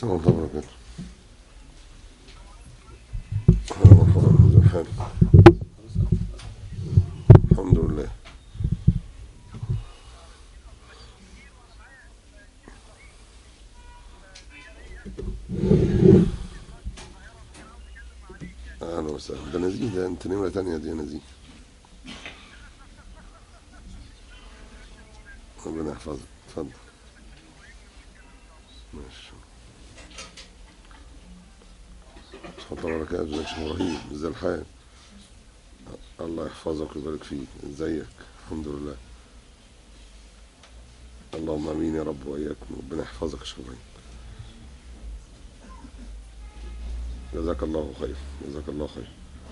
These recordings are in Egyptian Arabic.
السلام ورحمة الله وبركاته أهلا ومرحبا ازي الحال الحمد لله أهلا وسهلا ده نزيه ده أنت نمرة تانية دي يا نزيه ربنا يحفظك اتفضل ماشي اتفضل وبركاته ازيك يا شيخ ابراهيم ازي الحال الله يحفظك ويبارك فيك ازيك الحمد لله اللهم امين يا رب واياكم ربنا يحفظك يا شيخ ابراهيم جزاك الله خير جزاك الله خير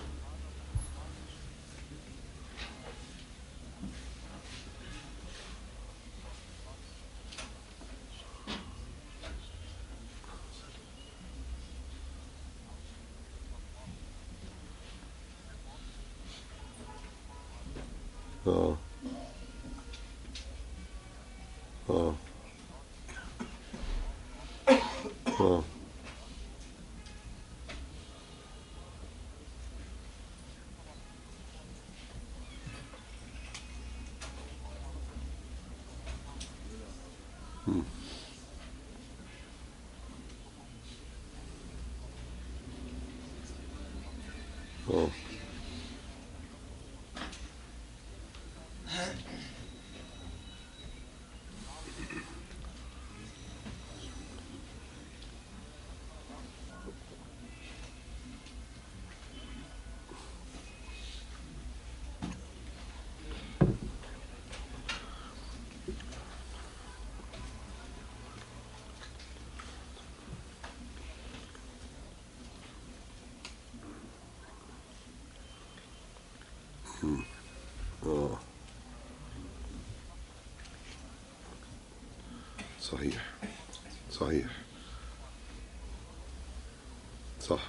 اه اه اه مم. اه اه صحيح صحيح صح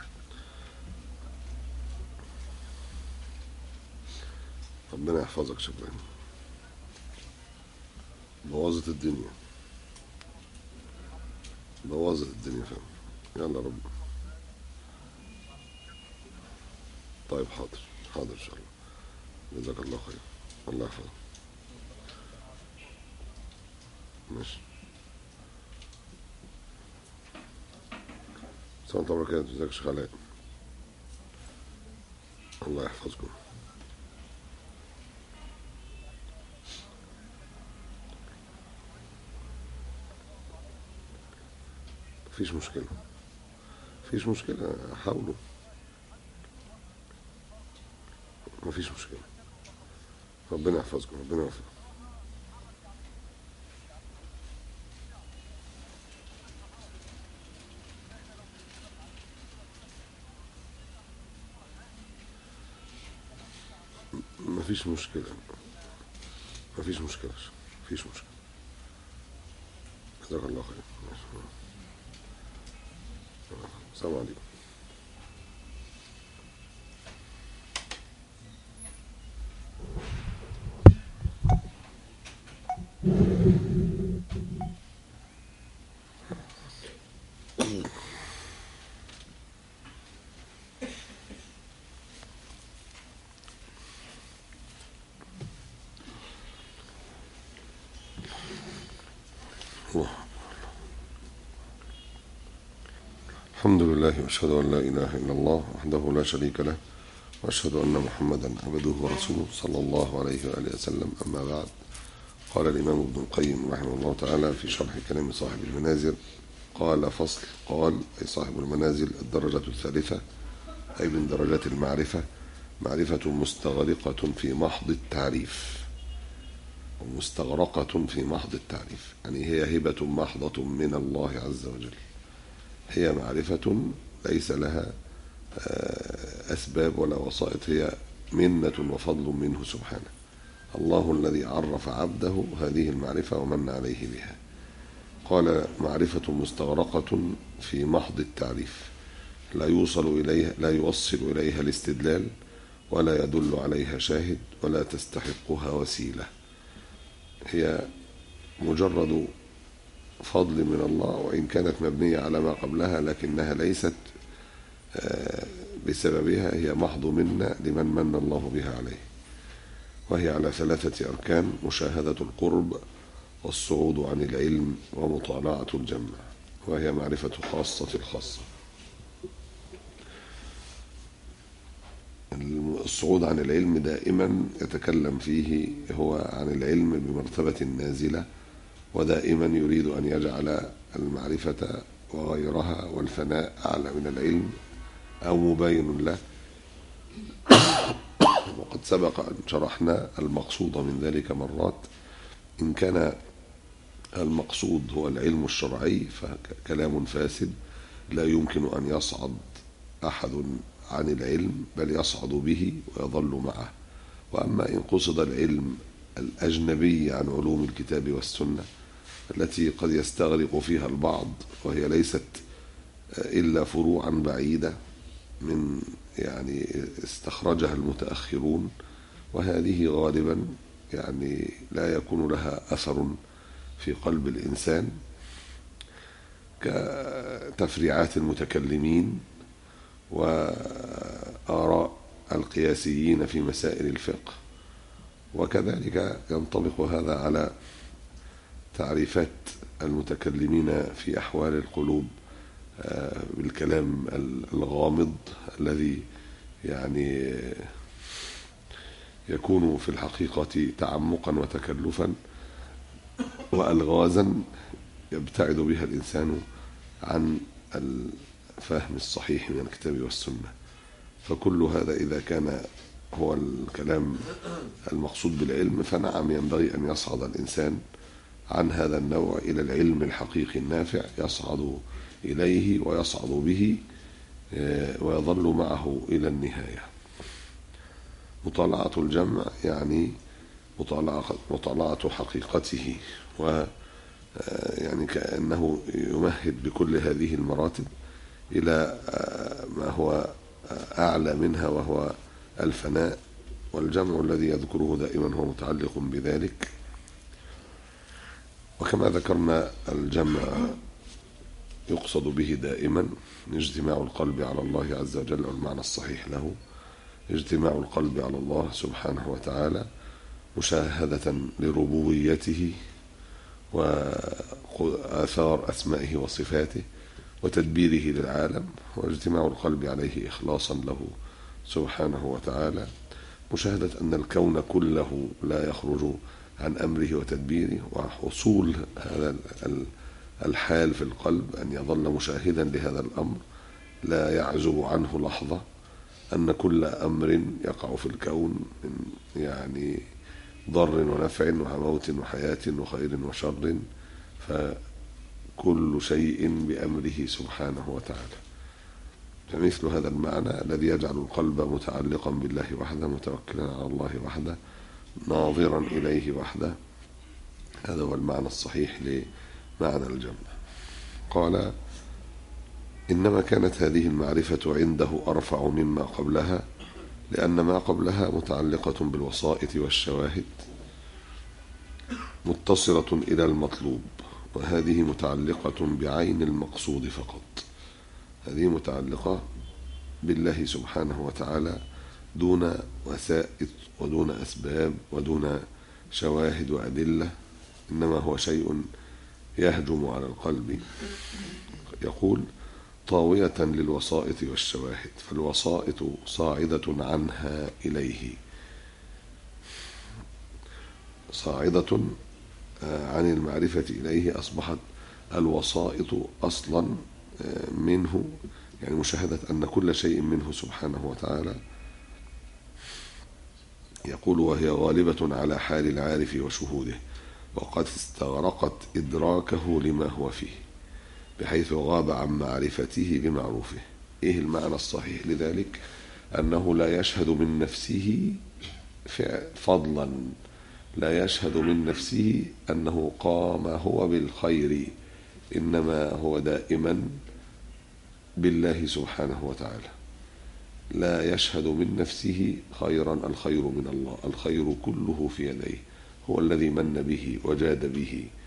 ربنا يحفظك شكرا بوظت الدنيا بوظت الدنيا فاهم يلا رب طيب حاضر حاضر ان شاء الله جزاك الله خير الله يحفظك ماشي السلام عليكم وبركاته ازيك يا شيخ علاء الله يحفظكم مفيش مشكلة مفيش مشكلة حاولوا مفيش مشكلة ربنا يحفظكم ربنا يوفقكم مفيش مشكلة مفيش مشكلة مفيش مشكلة جزاك الله خير ماشي. السلام عليكم الله الحمد لله واشهد ان لا اله الا الله وحده لا شريك له واشهد ان محمدا عبده ورسوله صلى الله عليه واله وسلم اما بعد قال الامام ابن القيم رحمه الله تعالى في شرح كلام صاحب المنازل قال فصل قال اي صاحب المنازل الدرجه الثالثه اي من درجات المعرفه معرفه مستغرقه في محض التعريف ومستغرقة في محض التعريف يعني هي هبة محضة من الله عز وجل هي معرفة ليس لها آه، أسباب ولا وسائط هي منة وفضل منه سبحانه الله الذي عرف عبده هذه المعرفة ومن عليه بها قال معرفة مستغرقة في محض التعريف لا يوصل إليها لا يوصل إليها الاستدلال ولا يدل عليها شاهد ولا تستحقها وسيله هي مجرد فضل من الله وإن كانت مبنية على ما قبلها لكنها ليست بسببها هي محض منا لمن من الله بها عليه وهي على ثلاثة أركان مشاهدة القرب والصعود عن العلم ومطالعة الجمع وهي معرفة خاصة الخاصة الصعود عن العلم دائما يتكلم فيه هو عن العلم بمرتبة نازلة ودائما يريد أن يجعل المعرفة وغيرها والفناء أعلى من العلم أو مبين له وقد سبق أن شرحنا المقصود من ذلك مرات إن كان المقصود هو العلم الشرعي فكلام فاسد لا يمكن أن يصعد أحد عن العلم بل يصعد به ويظل معه وأما إن قصد العلم الأجنبي عن علوم الكتاب والسنة التي قد يستغرق فيها البعض وهي ليست إلا فروعا بعيدة من يعني استخرجها المتأخرون وهذه غالبا يعني لا يكون لها أثر في قلب الإنسان كتفريعات المتكلمين وآراء القياسيين في مسائل الفقه وكذلك ينطبق هذا على تعريفات المتكلمين في أحوال القلوب بالكلام الغامض الذي يعني يكون في الحقيقة تعمقا وتكلفا وألغازا يبتعد بها الإنسان عن الفهم الصحيح من الكتاب والسنة فكل هذا إذا كان هو الكلام المقصود بالعلم فنعم ينبغي أن يصعد الإنسان عن هذا النوع إلى العلم الحقيقي النافع يصعد إليه ويصعد به ويظل معه إلى النهاية مطالعة الجمع يعني مطالعة, مطالعة حقيقته و يعني كأنه يمهد بكل هذه المراتب إلى ما هو أعلى منها وهو الفناء والجمع الذي يذكره دائما هو متعلق بذلك وكما ذكرنا الجمع يقصد به دائما اجتماع القلب على الله عز وجل والمعنى الصحيح له اجتماع القلب على الله سبحانه وتعالى مشاهدة لربوبيته وآثار أسمائه وصفاته وتدبيره للعالم واجتماع القلب عليه إخلاصا له سبحانه وتعالى مشاهدة أن الكون كله لا يخرج عن أمره وتدبيره وحصول هذا الحال في القلب أن يظل مشاهدا لهذا الأمر لا يعزب عنه لحظة أن كل أمر يقع في الكون من يعني ضر ونفع وموت وحياة وخير وشر فكل شيء بأمره سبحانه وتعالى فمثل هذا المعنى الذي يجعل القلب متعلقا بالله وحده متوكلا على الله وحده ناظرا إليه وحده هذا هو المعنى الصحيح لمعنى الجمع قال إنما كانت هذه المعرفة عنده أرفع مما قبلها لأن ما قبلها متعلقة بالوسائط والشواهد متصلة إلى المطلوب وهذه متعلقة بعين المقصود فقط هذه متعلقة بالله سبحانه وتعالى دون وسائط ودون أسباب ودون شواهد وأدلة إنما هو شيء يهجم على القلب يقول طاوية للوسائط والشواهد فالوسائط صاعدة عنها إليه صاعدة عن المعرفة إليه أصبحت الوسائط أصلا منه يعني مشاهدة أن كل شيء منه سبحانه وتعالى يقول وهي غالبة على حال العارف وشهوده وقد استغرقت إدراكه لما هو فيه بحيث غاب عن معرفته بمعروفه إيه المعنى الصحيح لذلك أنه لا يشهد من نفسه فضلا لا يشهد من نفسه أنه قام هو بالخير إنما هو دائما بالله سبحانه وتعالى لا يشهد من نفسه خيرا الخير من الله الخير كله في يديه هو الذي من به وجاد به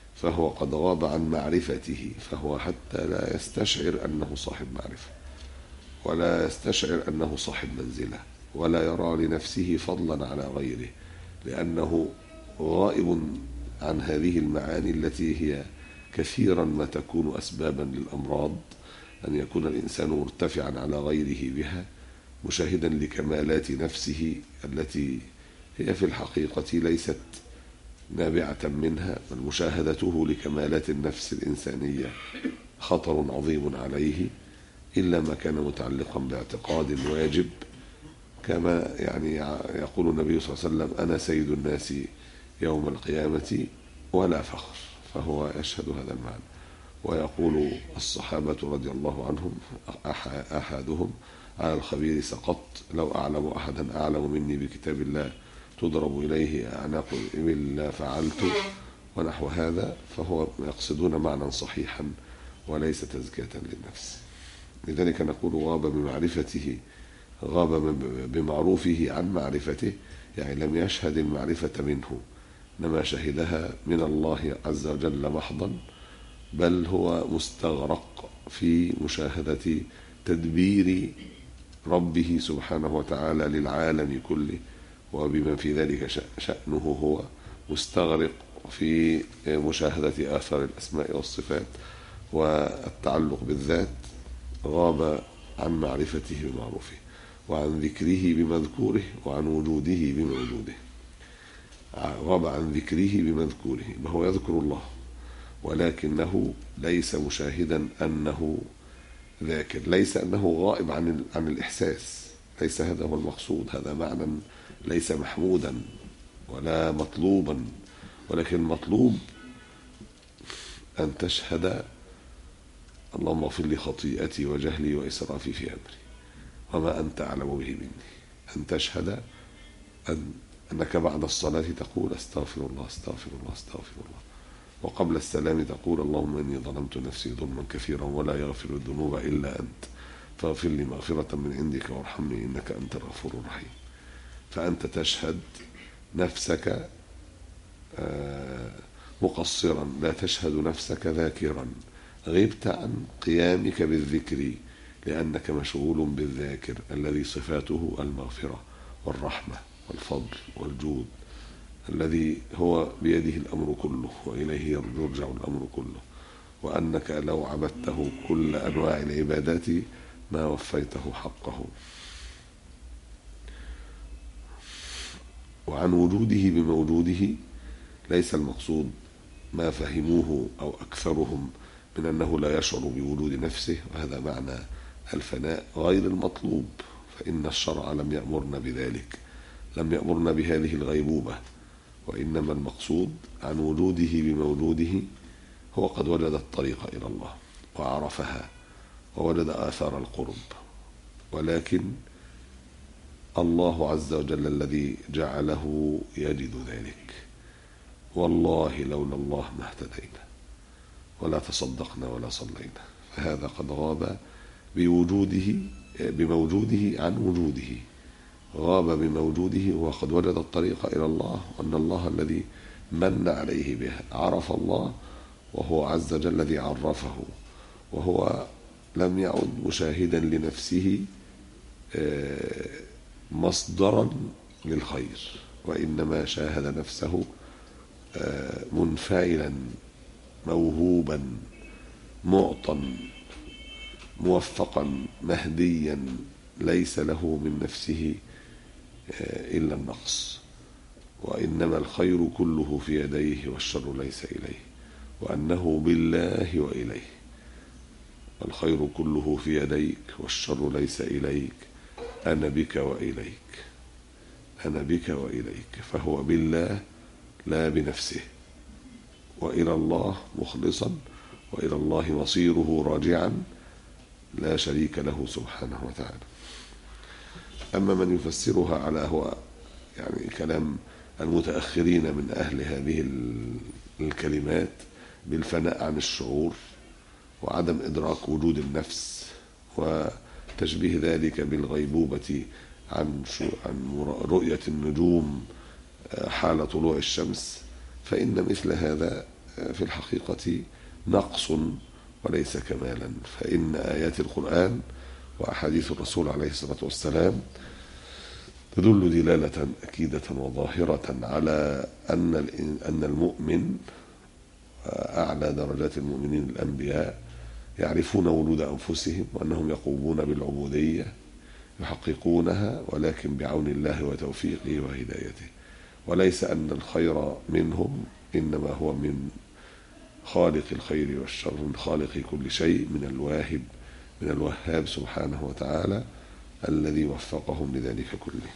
فهو قد غاب عن معرفته فهو حتى لا يستشعر أنه صاحب معرفة ولا يستشعر أنه صاحب منزلة ولا يرى لنفسه فضلا على غيره لأنه غائب عن هذه المعاني التي هي كثيرا ما تكون أسبابا للأمراض أن يكون الإنسان مرتفعا على غيره بها مشاهدا لكمالات نفسه التي هي في الحقيقة ليست نابعة منها بل مشاهدته لكمالات النفس الإنسانية خطر عظيم عليه إلا ما كان متعلقا باعتقاد واجب كما يعني يقول النبي صلى الله عليه وسلم أنا سيد الناس يوم القيامة ولا فخر فهو يشهد هذا المعنى ويقول الصحابة رضي الله عنهم أحدهم على الخبير سقطت لو أعلم أحدا أعلم مني بكتاب الله تضرب إليه أعناق الإبل لا فعلت ونحو هذا فهو يقصدون معنى صحيحا وليس تزكية للنفس لذلك نقول غاب بمعرفته غاب بمعروفه عن معرفته يعني لم يشهد المعرفة منه إنما شهدها من الله عز وجل محضا بل هو مستغرق في مشاهدة تدبير ربه سبحانه وتعالى للعالم كله وبما في ذلك شأنه هو مستغرق في مشاهدة آثار الأسماء والصفات والتعلق بالذات غاب عن معرفته بمعروفه وعن ذكره بمذكوره وعن وجوده بموجوده غاب عن ذكره بمذكوره وهو يذكر الله ولكنه ليس مشاهدا أنه ذاكر ليس أنه غائب عن عن الإحساس ليس هذا هو المقصود هذا معنى ليس محمودا ولا مطلوبا ولكن مطلوب أن تشهد اللهم اغفر لي خطيئتي وجهلي وإسرافي في أمري وما أنت أعلم به مني أن تشهد أن أنك بعد الصلاة تقول أستغفر الله أستغفر الله أستغفر الله وقبل السلام تقول اللهم إني ظلمت نفسي ظلما كثيرا ولا يغفر الذنوب إلا أنت فاغفر لي مغفرة من عندك وارحمني إنك أنت الغفور الرحيم فأنت تشهد نفسك مقصرا لا تشهد نفسك ذاكرا غبت عن قيامك بالذكر لأنك مشغول بالذاكر الذي صفاته المغفرة والرحمة والفضل والجود الذي هو بيده الأمر كله وإليه يرجع الأمر كله وأنك لو عبدته كل أنواع العبادات ما وفيته حقه وعن وجوده بموجوده ليس المقصود ما فهموه أو أكثرهم من أنه لا يشعر بوجود نفسه وهذا معنى الفناء غير المطلوب فإن الشرع لم يأمرنا بذلك لم يأمرنا بهذه الغيبوبة وإنما المقصود عن وجوده بموجوده هو قد وجد الطريق إلى الله وعرفها ووجد آثار القرب ولكن الله عز وجل الذي جعله يجد ذلك والله لولا الله ما اهتدينا ولا تصدقنا ولا صلينا فهذا قد غاب بوجوده بموجوده عن وجوده غاب بموجوده وقد وجد الطريق إلى الله وأن الله الذي من عليه به عرف الله وهو عز وجل الذي عرفه وهو لم يعد مشاهدا لنفسه مصدرا للخير وإنما شاهد نفسه منفعلا موهوبا معطا موفقا مهديا ليس له من نفسه إلا النقص وإنما الخير كله في يديه والشر ليس إليه وأنه بالله وإليه الخير كله في يديك والشر ليس إليك أنا بك وإليك أنا بك وإليك فهو بالله لا بنفسه وإلى الله مخلصا وإلى الله مصيره راجعا لا شريك له سبحانه وتعالى أما من يفسرها على هو يعني كلام المتأخرين من أهل هذه الكلمات بالفناء عن الشعور وعدم إدراك وجود النفس وتشبيه ذلك بالغيبوبة عن عن رؤية النجوم حال طلوع الشمس فإن مثل هذا في الحقيقة نقص وليس كمالا فإن آيات القرآن وأحاديث الرسول عليه الصلاة والسلام تدل دلالة أكيدة وظاهرة على أن أن المؤمن أعلى درجات المؤمنين الأنبياء يعرفون ولود أنفسهم وأنهم يقومون بالعبودية يحققونها ولكن بعون الله وتوفيقه وهدايته وليس أن الخير منهم إنما هو من خالق الخير والشر من خالق كل شيء من الواهب من الوهاب سبحانه وتعالى الذي وفقهم لذلك كله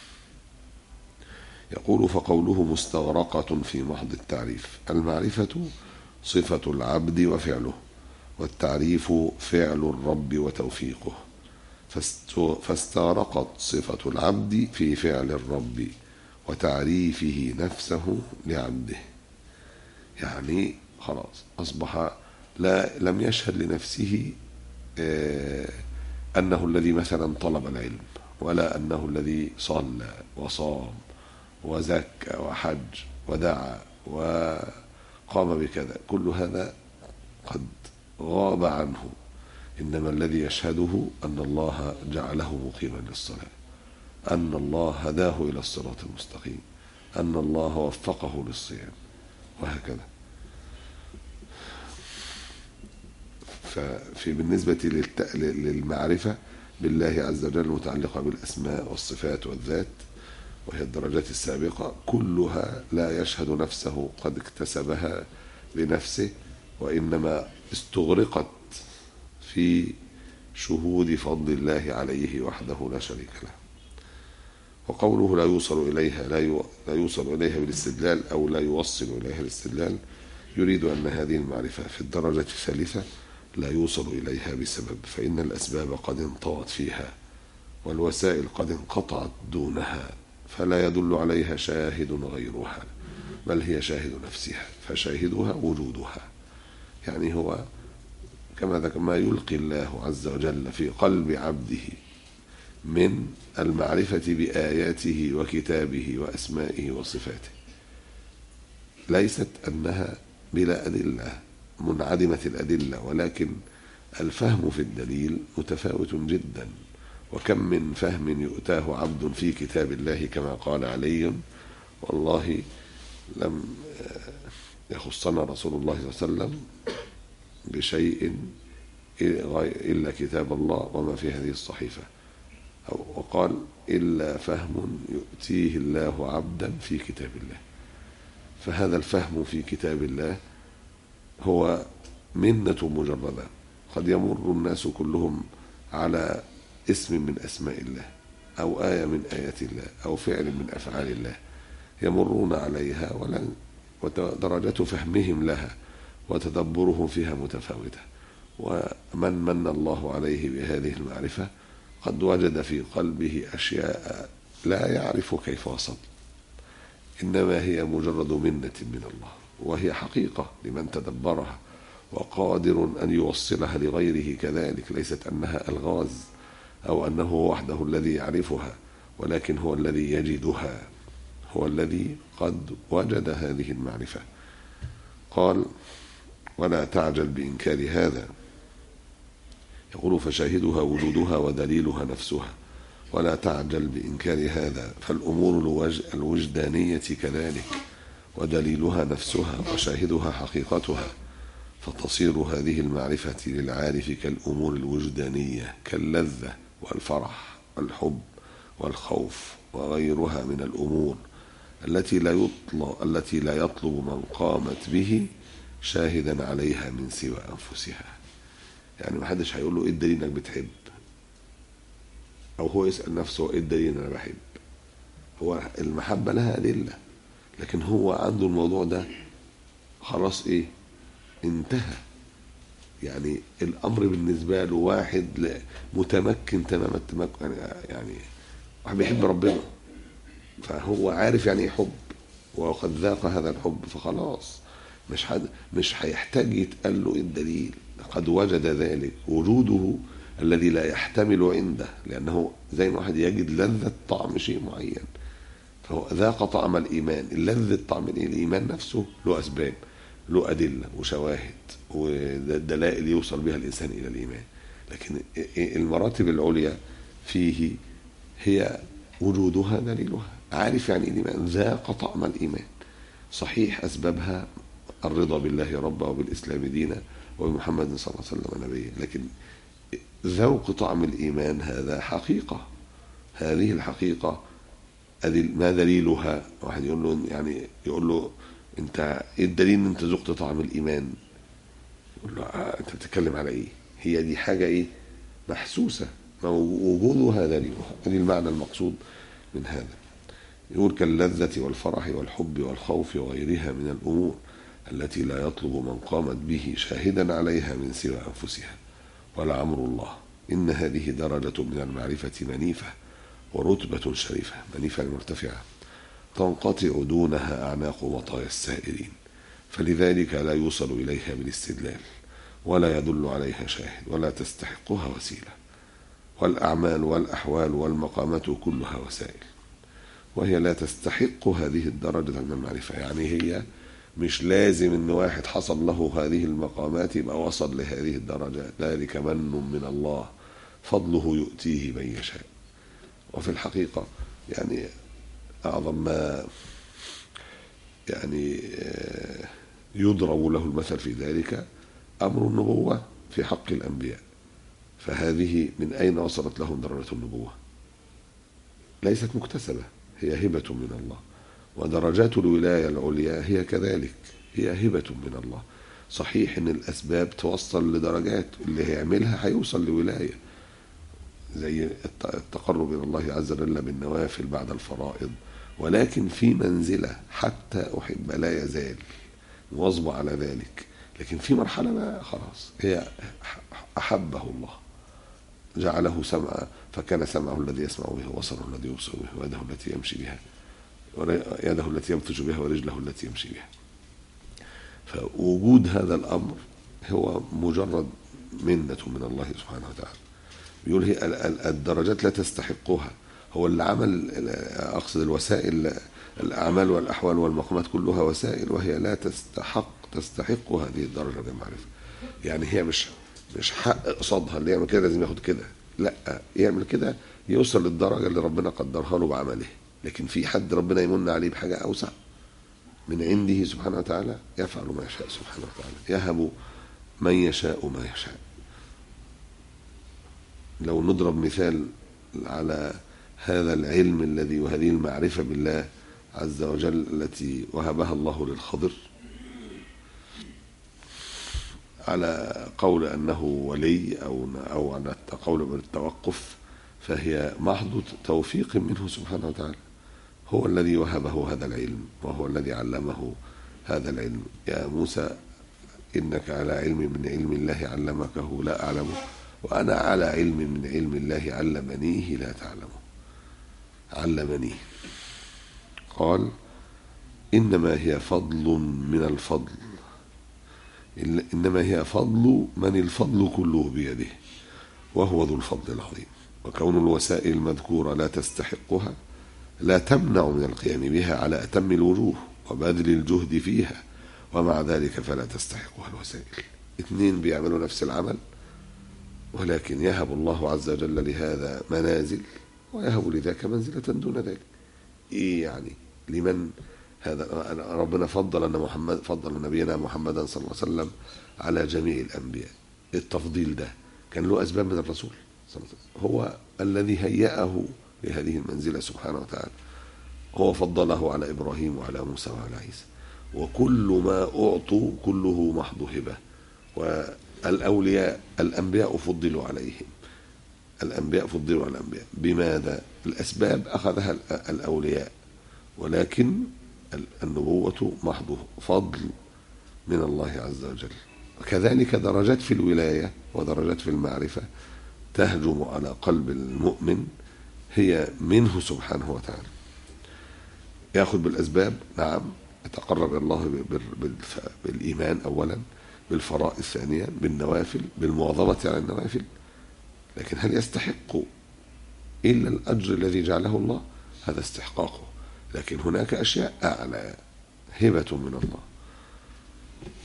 يقول فقوله مستغرقة في محض التعريف المعرفة صفة العبد وفعله والتعريف فعل الرب وتوفيقه فاستغرقت صفة العبد في فعل الرب وتعريفه نفسه لعبده يعني خلاص أصبح لا لم يشهد لنفسه أنه الذي مثلا طلب العلم ولا أنه الذي صلى وصام وزكى وحج ودعا وقام بكذا كل هذا قد غاب عنه إنما الذي يشهده أن الله جعله مقيما للصلاة أن الله هداه إلى الصراط المستقيم أن الله وفقه للصيام وهكذا ففي بالنسبة للمعرفة بالله عز وجل المتعلقة بالأسماء والصفات والذات وهي الدرجات السابقة كلها لا يشهد نفسه قد اكتسبها بنفسه وإنما استغرقت في شهود فضل الله عليه وحده لا شريك له وقوله لا يوصل إليها لا لا يوصل إليها بالاستدلال أو لا يوصل إليها بالاستدلال يريد أن هذه المعرفة في الدرجة الثالثة لا يوصل إليها بسبب فإن الأسباب قد انطوت فيها والوسائل قد انقطعت دونها فلا يدل عليها شاهد غيرها بل هي شاهد نفسها فشاهدها وجودها يعني هو كما ذكر ما يلقي الله عز وجل في قلب عبده من المعرفة بآياته وكتابه وأسمائه وصفاته ليست أنها بلا أدلة منعدمة الأدلة ولكن الفهم في الدليل متفاوت جدا وكم من فهم يؤتاه عبد في كتاب الله كما قال علي والله لم يخصنا رسول الله صلى الله عليه وسلم بشيء إلا كتاب الله وما في هذه الصحيفة أو وقال إلا فهم يؤتيه الله عبدا في كتاب الله فهذا الفهم في كتاب الله هو منة مجردة قد يمر الناس كلهم على اسم من أسماء الله أو آية من آيات الله أو فعل من أفعال الله يمرون عليها ولن ودرجة فهمهم لها وتدبرهم فيها متفاوتة ومن من الله عليه بهذه المعرفة قد وجد في قلبه أشياء لا يعرف كيف وصل إنما هي مجرد منة من الله وهي حقيقة لمن تدبرها وقادر أن يوصلها لغيره كذلك ليست أنها ألغاز أو أنه وحده الذي يعرفها ولكن هو الذي يجدها هو الذي قد وجد هذه المعرفة قال ولا تعجل بإنكار هذا يقول فشاهدها وجودها ودليلها نفسها ولا تعجل بإنكار هذا فالأمور الوجدانية كذلك ودليلها نفسها وشاهدها حقيقتها فتصير هذه المعرفة للعارف كالأمور الوجدانية كاللذة والفرح والحب والخوف وغيرها من الأمور التي لا يطلب التي لا يطلب من قامت به شاهدا عليها من سوى أنفسها يعني ما حدش هيقول له ايه الدليل انك بتحب او هو يسال نفسه ايه الدليل ان انا بحب هو المحبه لها ادله لكن هو عنده الموضوع ده خلاص ايه انتهى يعني الامر بالنسبه له واحد متمكن تمام التمكن يعني واحد بيحب ربنا فهو عارف يعني ايه حب وقد ذاق هذا الحب فخلاص مش حد مش هيحتاج يتقال له ايه الدليل قد وجد ذلك وجوده الذي لا يحتمل عنده لأنه زي ما واحد يجد لذة طعم شيء معين فهو ذاق طعم الإيمان لذة طعم الإيمان نفسه له أسباب له أدلة وشواهد ودلائل يوصل بها الإنسان إلى الإيمان لكن المراتب العليا فيه هي وجودها دليلها عارف يعني إيه الإيمان ذاق طعم الإيمان صحيح أسبابها الرضا بالله ربا وبالإسلام دينا وبمحمد صلى الله عليه وسلم نبيا لكن ذوق طعم الإيمان هذا حقيقة هذه الحقيقة أدل ما دليلها واحد يقول له يعني يقول له انت ايه الدليل ان انت ذقت طعم الايمان يقول له آه انت بتتكلم على ايه هي دي حاجه ايه محسوسه وجودها دليلها ادي المعنى المقصود من هذا يقول كاللذة والفرح والحب والخوف وغيرها من الأمور التي لا يطلب من قامت به شاهدا عليها من سوى أنفسها ولا أمر الله إن هذه درجة من المعرفة منيفة ورتبة شريفة منيفة مرتفعة تنقطع دونها أعناق مطايا السائرين فلذلك لا يوصل إليها بالاستدلال ولا يدل عليها شاهد ولا تستحقها وسيلة والأعمال والأحوال والمقامات كلها وسائل وهي لا تستحق هذه الدرجة من المعرفة يعني هي مش لازم ان واحد حصل له هذه المقامات يبقى وصل لهذه الدرجة ذلك من من الله فضله يؤتيه من يشاء وفي الحقيقة يعني أعظم ما يعني يضرب له المثل في ذلك أمر النبوة في حق الأنبياء فهذه من أين وصلت لهم درجة النبوة ليست مكتسبة هي هبة من الله ودرجات الولاية العليا هي كذلك هي هبة من الله صحيح ان الاسباب توصل لدرجات اللي هيعملها هيوصل لولايه زي التقرب الى الله عز وجل بالنوافل بعد الفرائض ولكن في منزله حتى احب لا يزال واظب على ذلك لكن في مرحله بقى خلاص هي احبه الله جعله سمعا فكان سمعه الذي يسمع به وبصره الذي يبصر به ويده التي يمشي بها يده التي يبطش بها ورجله التي يمشي بها فوجود هذا الامر هو مجرد منة من الله سبحانه وتعالى بيقول هي الدرجات لا تستحقها هو اللي عمل اقصد الوسائل الاعمال والاحوال والمقامات كلها وسائل وهي لا تستحق تستحق هذه الدرجه من المعرفه يعني هي مش مش حق قصادها اللي يعمل كده لازم ياخد كده لا يعمل كده يوصل للدرجه اللي ربنا قدرها له بعمله لكن في حد ربنا يمن عليه بحاجه اوسع من عنده سبحانه وتعالى يفعل ما يشاء سبحانه وتعالى يهب من يشاء ما يشاء لو نضرب مثال على هذا العلم الذي وهذه المعرفة بالله عز وجل التي وهبها الله للخضر على قول أنه ولي أو أو على قول بالتوقف فهي محض توفيق منه سبحانه وتعالى هو الذي وهبه هذا العلم وهو الذي علمه هذا العلم يا موسى إنك على علم من علم الله علمكه لا أعلمه وأنا على علم من علم الله علمنيه لا تعلمه علمنيه قال إنما هي فضل من الفضل إنما هي فضل من الفضل كله بيده وهو ذو الفضل العظيم وكون الوسائل المذكورة لا تستحقها لا تمنع من القيام بها على أتم الوجوه وبذل الجهد فيها ومع ذلك فلا تستحقها الوسائل اثنين بيعملوا نفس العمل ولكن يهب الله عز وجل لهذا منازل ويهب لذاك منزلة دون ذلك إيه يعني لمن هذا ربنا فضل أن محمد فضل نبينا محمدا صلى الله عليه وسلم على جميع الأنبياء التفضيل ده كان له أسباب من الرسول صلى الله عليه وسلم هو الذي هيأه لهذه المنزلة سبحانه وتعالى هو فضله على إبراهيم وعلى موسى وعلى عيسى وكل ما أعطوا كله محض هبة والأولياء الأنبياء فضلوا عليهم الأنبياء فضلوا على الأنبياء بماذا؟ الأسباب أخذها الأولياء ولكن النبوة محض فضل من الله عز وجل وكذلك درجات في الولاية ودرجات في المعرفة تهجم على قلب المؤمن هي منه سبحانه وتعالى ياخذ بالاسباب نعم يتقرب الى الله بالايمان اولا بالفرائض ثانيا بالنوافل بالمواظبه على النوافل لكن هل يستحق الا الاجر الذي جعله الله هذا استحقاقه لكن هناك اشياء اعلى هبه من الله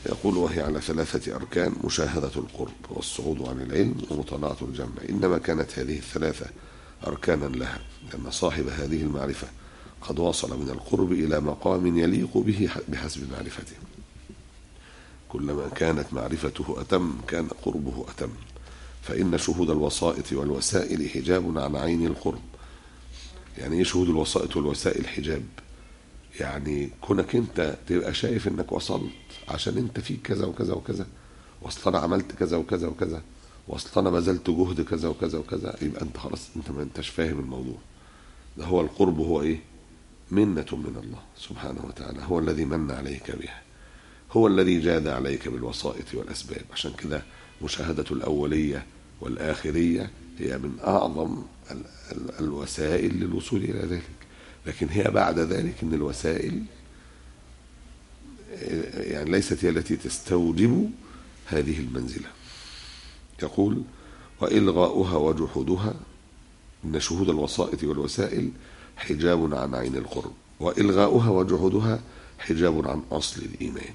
يقول وهي على ثلاثة أركان مشاهدة القرب والصعود عن العلم ومطالعة الجمع إنما كانت هذه الثلاثة أركانا لها لأن صاحب هذه المعرفة قد وصل من القرب إلى مقام يليق به بحسب معرفته كلما كانت معرفته أتم كان قربه أتم فإن شهود الوسائط والوسائل حجاب عن عين القرب يعني ايه شهود الوسائط والوسائل حجاب يعني كونك انت تبقى شايف انك وصلت عشان انت فيك كذا وكذا وكذا واصل انا عملت كذا وكذا وكذا واصل انا بذلت جهد كذا وكذا وكذا يبقى انت خلاص انت ما انتش فاهم الموضوع ده هو القرب هو ايه منة من الله سبحانه وتعالى هو الذي من عليك بها هو الذي جاد عليك بالوسائط والأسباب عشان كده مشاهدة الأولية والآخرية هي من أعظم ال ال الوسائل للوصول إلى ذلك لكن هي بعد ذلك أن الوسائل يعني ليست هي التي تستوجب هذه المنزلة يقول وإلغاؤها وجحودها إن شهود الوسائط والوسائل حجاب عن عين القرب وإلغاؤها وجحودها حجاب عن أصل الإيمان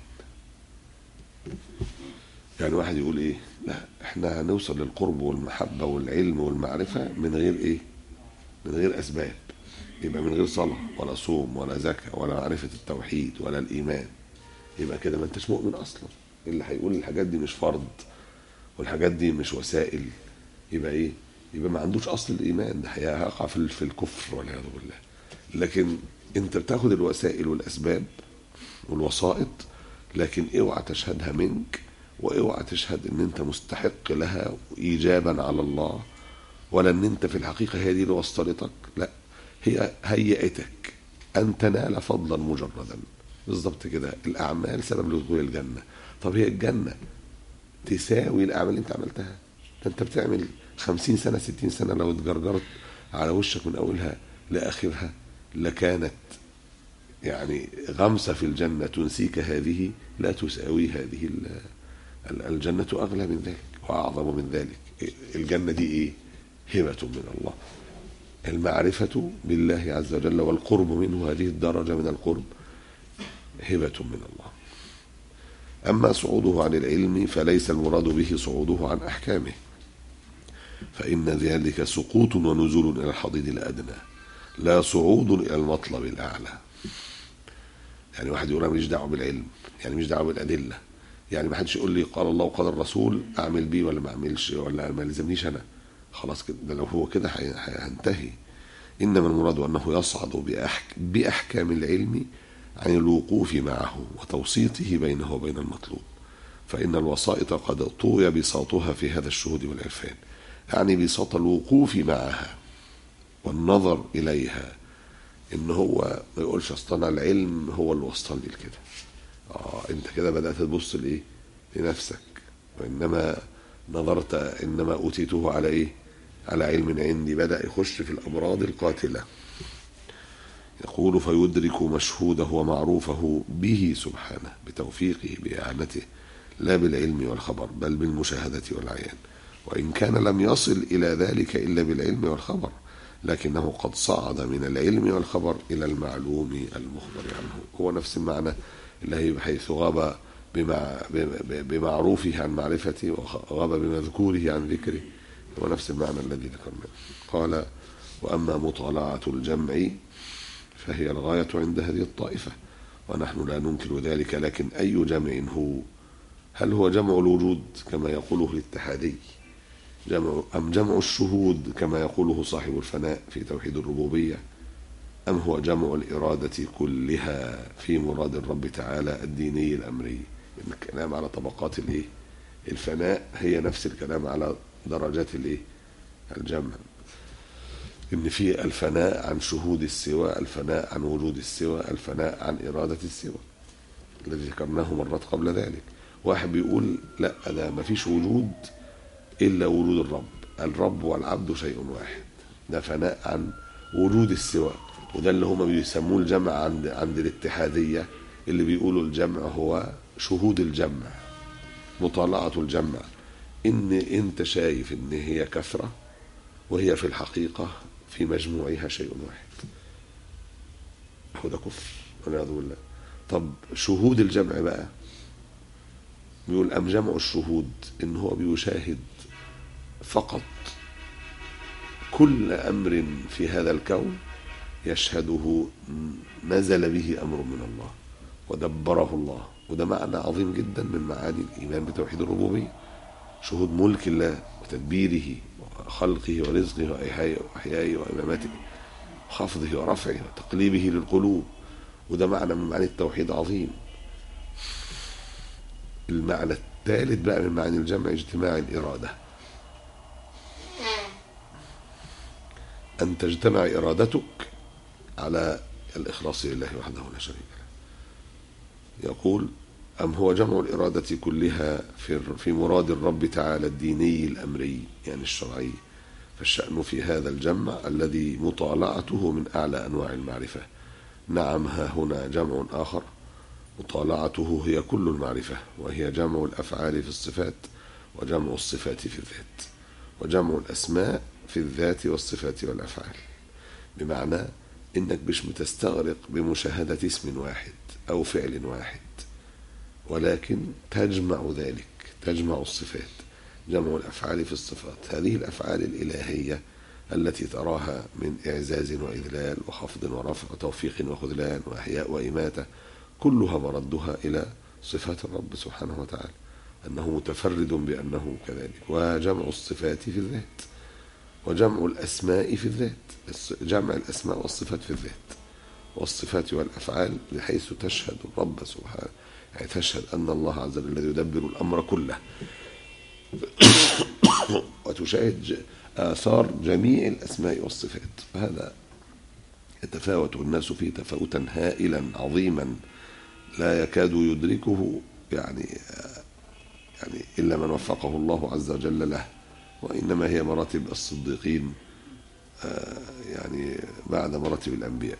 يعني واحد يقول إيه لا إحنا هنوصل للقرب والمحبة والعلم والمعرفة من غير إيه من غير أسباب يبقى من غير صلاة ولا صوم ولا زكاة ولا معرفة التوحيد ولا الإيمان يبقى كده ما انتش مؤمن أصلا اللي هيقول الحاجات دي مش فرض والحاجات دي مش وسائل يبقى إيه يبقى ما عندوش اصل الايمان ده هيقع في في الكفر والعياذ بالله لكن انت بتاخد الوسائل والاسباب والوسائط لكن اوعى تشهدها منك واوعى تشهد ان انت مستحق لها ايجابا على الله ولا ان انت في الحقيقه هي دي اللي وصلتك لا هي هيئتك ان تنال فضلا مجردا بالظبط كده الاعمال سبب لدخول الجنه طب هي الجنه تساوي الاعمال اللي انت عملتها ده انت بتعمل خمسين سنة ستين سنة لو اتجرجرت على وشك من أولها لآخرها لكانت يعني غمسة في الجنة تنسيك هذه لا تساوي هذه الجنة أغلى من ذلك وأعظم من ذلك الجنة دي إيه هبة من الله المعرفة بالله عز وجل والقرب منه هذه الدرجة من القرب هبة من الله أما صعوده عن العلم فليس المراد به صعوده عن أحكامه فإن ذلك سقوط ونزول إلى الحضيض الأدنى لا صعود إلى المطلب الأعلى يعني واحد يقول أنا ماليش دعوة بالعلم يعني مش دعوة بالأدلة يعني ما حدش يقول لي قال الله وقال الرسول أعمل بيه ولا ما أعملش ولا ما يلزمنيش أنا خلاص كده ده لو هو كده هينتهي إنما المراد أنه يصعد بأحك بأحكام العلم عن الوقوف معه وتوسيطه بينه وبين المطلوب فإن الوسائط قد طوي بساطها في هذا الشهود والعرفان يعني بساط الوقوف معها والنظر إليها إن هو ما يقولش أصل أنا العلم هو اللي وصلني لكده آه أنت كده بدأت تبص لإيه لنفسك وإنما نظرت إنما أوتيته على إيه على علم عندي بدأ يخش في الأمراض القاتلة يقول فيدرك مشهوده ومعروفه به سبحانه بتوفيقه بإعانته لا بالعلم والخبر بل بالمشاهدة والعيان وإن كان لم يصل إلى ذلك إلا بالعلم والخبر لكنه قد صعد من العلم والخبر إلى المعلوم المخبر عنه هو نفس المعنى اللي حيث غاب بمع بمعروفه عن معرفته وغاب بمذكوره عن ذكره هو نفس المعنى الذي ذكرناه قال وأما مطالعة الجمع فهي الغاية عند هذه الطائفة ونحن لا ننكر ذلك لكن أي جمع هو هل هو جمع الوجود كما يقوله الاتحادي جمع أم جمع الشهود كما يقوله صاحب الفناء في توحيد الربوبية أم هو جمع الإرادة كلها في مراد الرب تعالى الديني الأمري الكلام على طبقات الإيه الفناء هي نفس الكلام على درجات الإيه الجمع إن في الفناء عن شهود السوى الفناء عن وجود السوى الفناء عن إرادة السوى الذي ذكرناه مرات قبل ذلك واحد بيقول لا ده ما فيش وجود إلا وجود الرب الرب والعبد شيء واحد ده فناء عن وجود السوى وده اللي هما بيسموه الجمع عند عند الاتحادية اللي بيقولوا الجمع هو شهود الجمع مطالعة الجمع إن أنت شايف إن هي كثرة وهي في الحقيقة في مجموعها شيء واحد هو ده كفر والعياذ بالله طب شهود الجمع بقى بيقول أم جمع الشهود إن هو بيشاهد فقط كل أمر في هذا الكون يشهده نزل به أمر من الله ودبره الله وده معنى عظيم جدا من معاني الإيمان بتوحيد الربوبية شهود ملك الله وتدبيره وخلقه ورزقه وإحيائه وإحيائه وإمامته وخفضه ورفعه وتقليبه للقلوب وده معنى من معاني التوحيد عظيم المعنى الثالث بقى من معاني الجمع اجتماع الإرادة أن تجتمع إرادتك على الإخلاص لله وحده لا شريك له يقول أم هو جمع الإرادة كلها في في مراد الرب تعالى الديني الأمري يعني الشرعي فالشأن في هذا الجمع الذي مطالعته من أعلى أنواع المعرفة نعم ها هنا جمع آخر مطالعته هي كل المعرفة وهي جمع الأفعال في الصفات وجمع الصفات في الذات وجمع الأسماء في الذات والصفات والأفعال بمعنى إنك مش بتستغرق بمشاهدة اسم واحد أو فعل واحد ولكن تجمع ذلك تجمع الصفات جمع الأفعال في الصفات هذه الأفعال الإلهية التي تراها من إعزاز وإذلال وخفض ورفع وتوفيق وخذلان وإحياء وإماتة كلها مردها إلى صفات الرب سبحانه وتعالى أنه متفرد بأنه كذلك وجمع الصفات في الذات وجمع الأسماء في الذات جمع الأسماء والصفات في الذات والصفات والأفعال بحيث تشهد الرب سبحانه يعني تشهد أن الله عز وجل الذي يدبر الأمر كله وتشاهد آثار جميع الأسماء والصفات وهذا يتفاوت الناس فيه تفاوتا هائلا عظيما لا يكاد يدركه يعني يعني إلا من وفقه الله عز وجل له وإنما هي مراتب الصديقين يعني بعد مراتب الأنبياء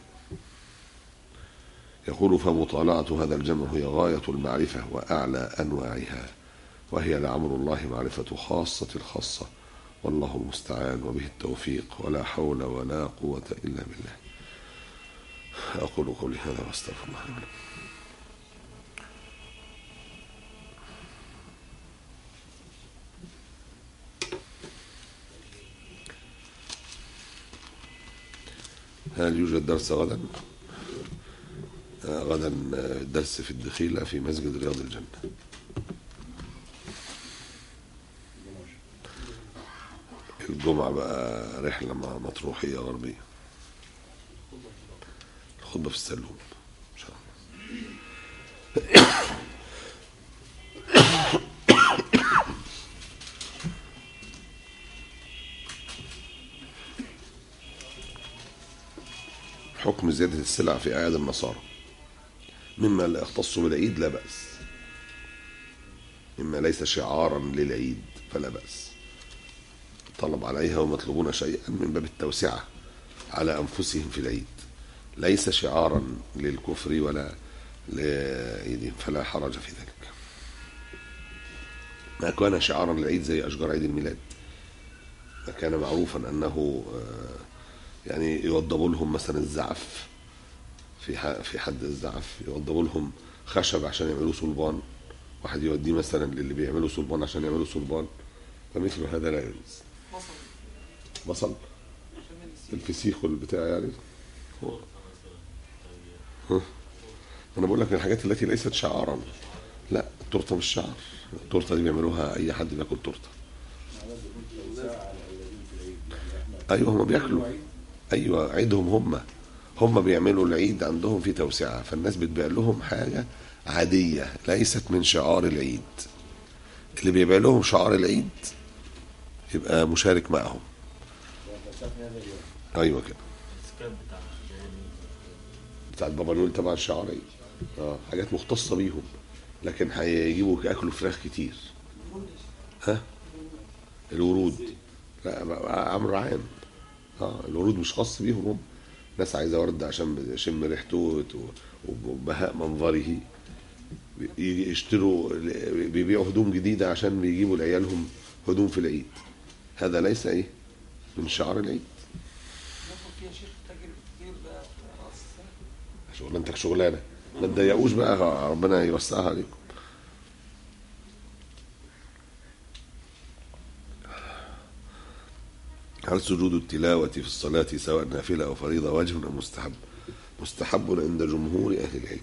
يقول فمطالعة هذا الجمع هي غاية المعرفة وأعلى أنواعها وهي لعمر الله معرفة خاصة الخاصة والله المستعان وبه التوفيق ولا حول ولا قوة إلا بالله أقول قولي هذا وأستغفر الله لي هل يوجد درس غدا؟ آه غدا درس في الدخيلة في مسجد رياض الجنة الجمعة بقى رحلة مع مطروحية غربية الخطبة في السلوم إن شاء الله حكم زيادة السلع في أعياد النصارى مما لا يختص بالعيد لا بأس مما ليس شعارا للعيد فلا بأس طلب عليها ومطلوبون شيئا من باب التوسعة على أنفسهم في العيد ليس شعارا للكفر ولا لعيدهم فلا حرج في ذلك ما كان شعارا للعيد زي أشجار عيد الميلاد ما كان معروفا أنه يعني يوضبوا لهم مثلا الزعف في في حد الزعف يوضبوا لهم خشب عشان يعملوا صلبان واحد يوديه مثلا للي بيعملوا صلبان عشان يعملوا صلبان فمثل هذا لا يجوز بصل الفسيخ والبتاع يعني هو ها. انا بقول لك من الحاجات التي ليست شعارا لا التورته مش شعر التورته دي بيعملوها اي حد بياكل تورته ايوه هم بياكلوا ايوه عيدهم هم هم بيعملوا العيد عندهم في توسعه فالناس بتبيع لهم حاجه عاديه ليست من شعار العيد اللي بيبيع لهم شعار العيد يبقى مشارك معهم ايوه كده بتاعت بابا نقول تبع الشعري اه حاجات مختصه بيهم لكن هيجيبوا ياكلوا فراخ كتير ها الورود لا امر عام اه الورود مش خاص بيهم هم ناس عايزه ورد عشان يشم ريحته وبهاء منظره يشتروا بيبيعوا هدوم جديده عشان بيجيبوا لعيالهم هدوم في العيد هذا ليس ايه من شعار العيد شغلانتك شغلانه ما تضيقوش بقى ربنا يوسعها عليكم هل سجود التلاوة في الصلاة سواء نافلة أو فريضة واجب أم مستحب مستحب عند جمهور أهل العلم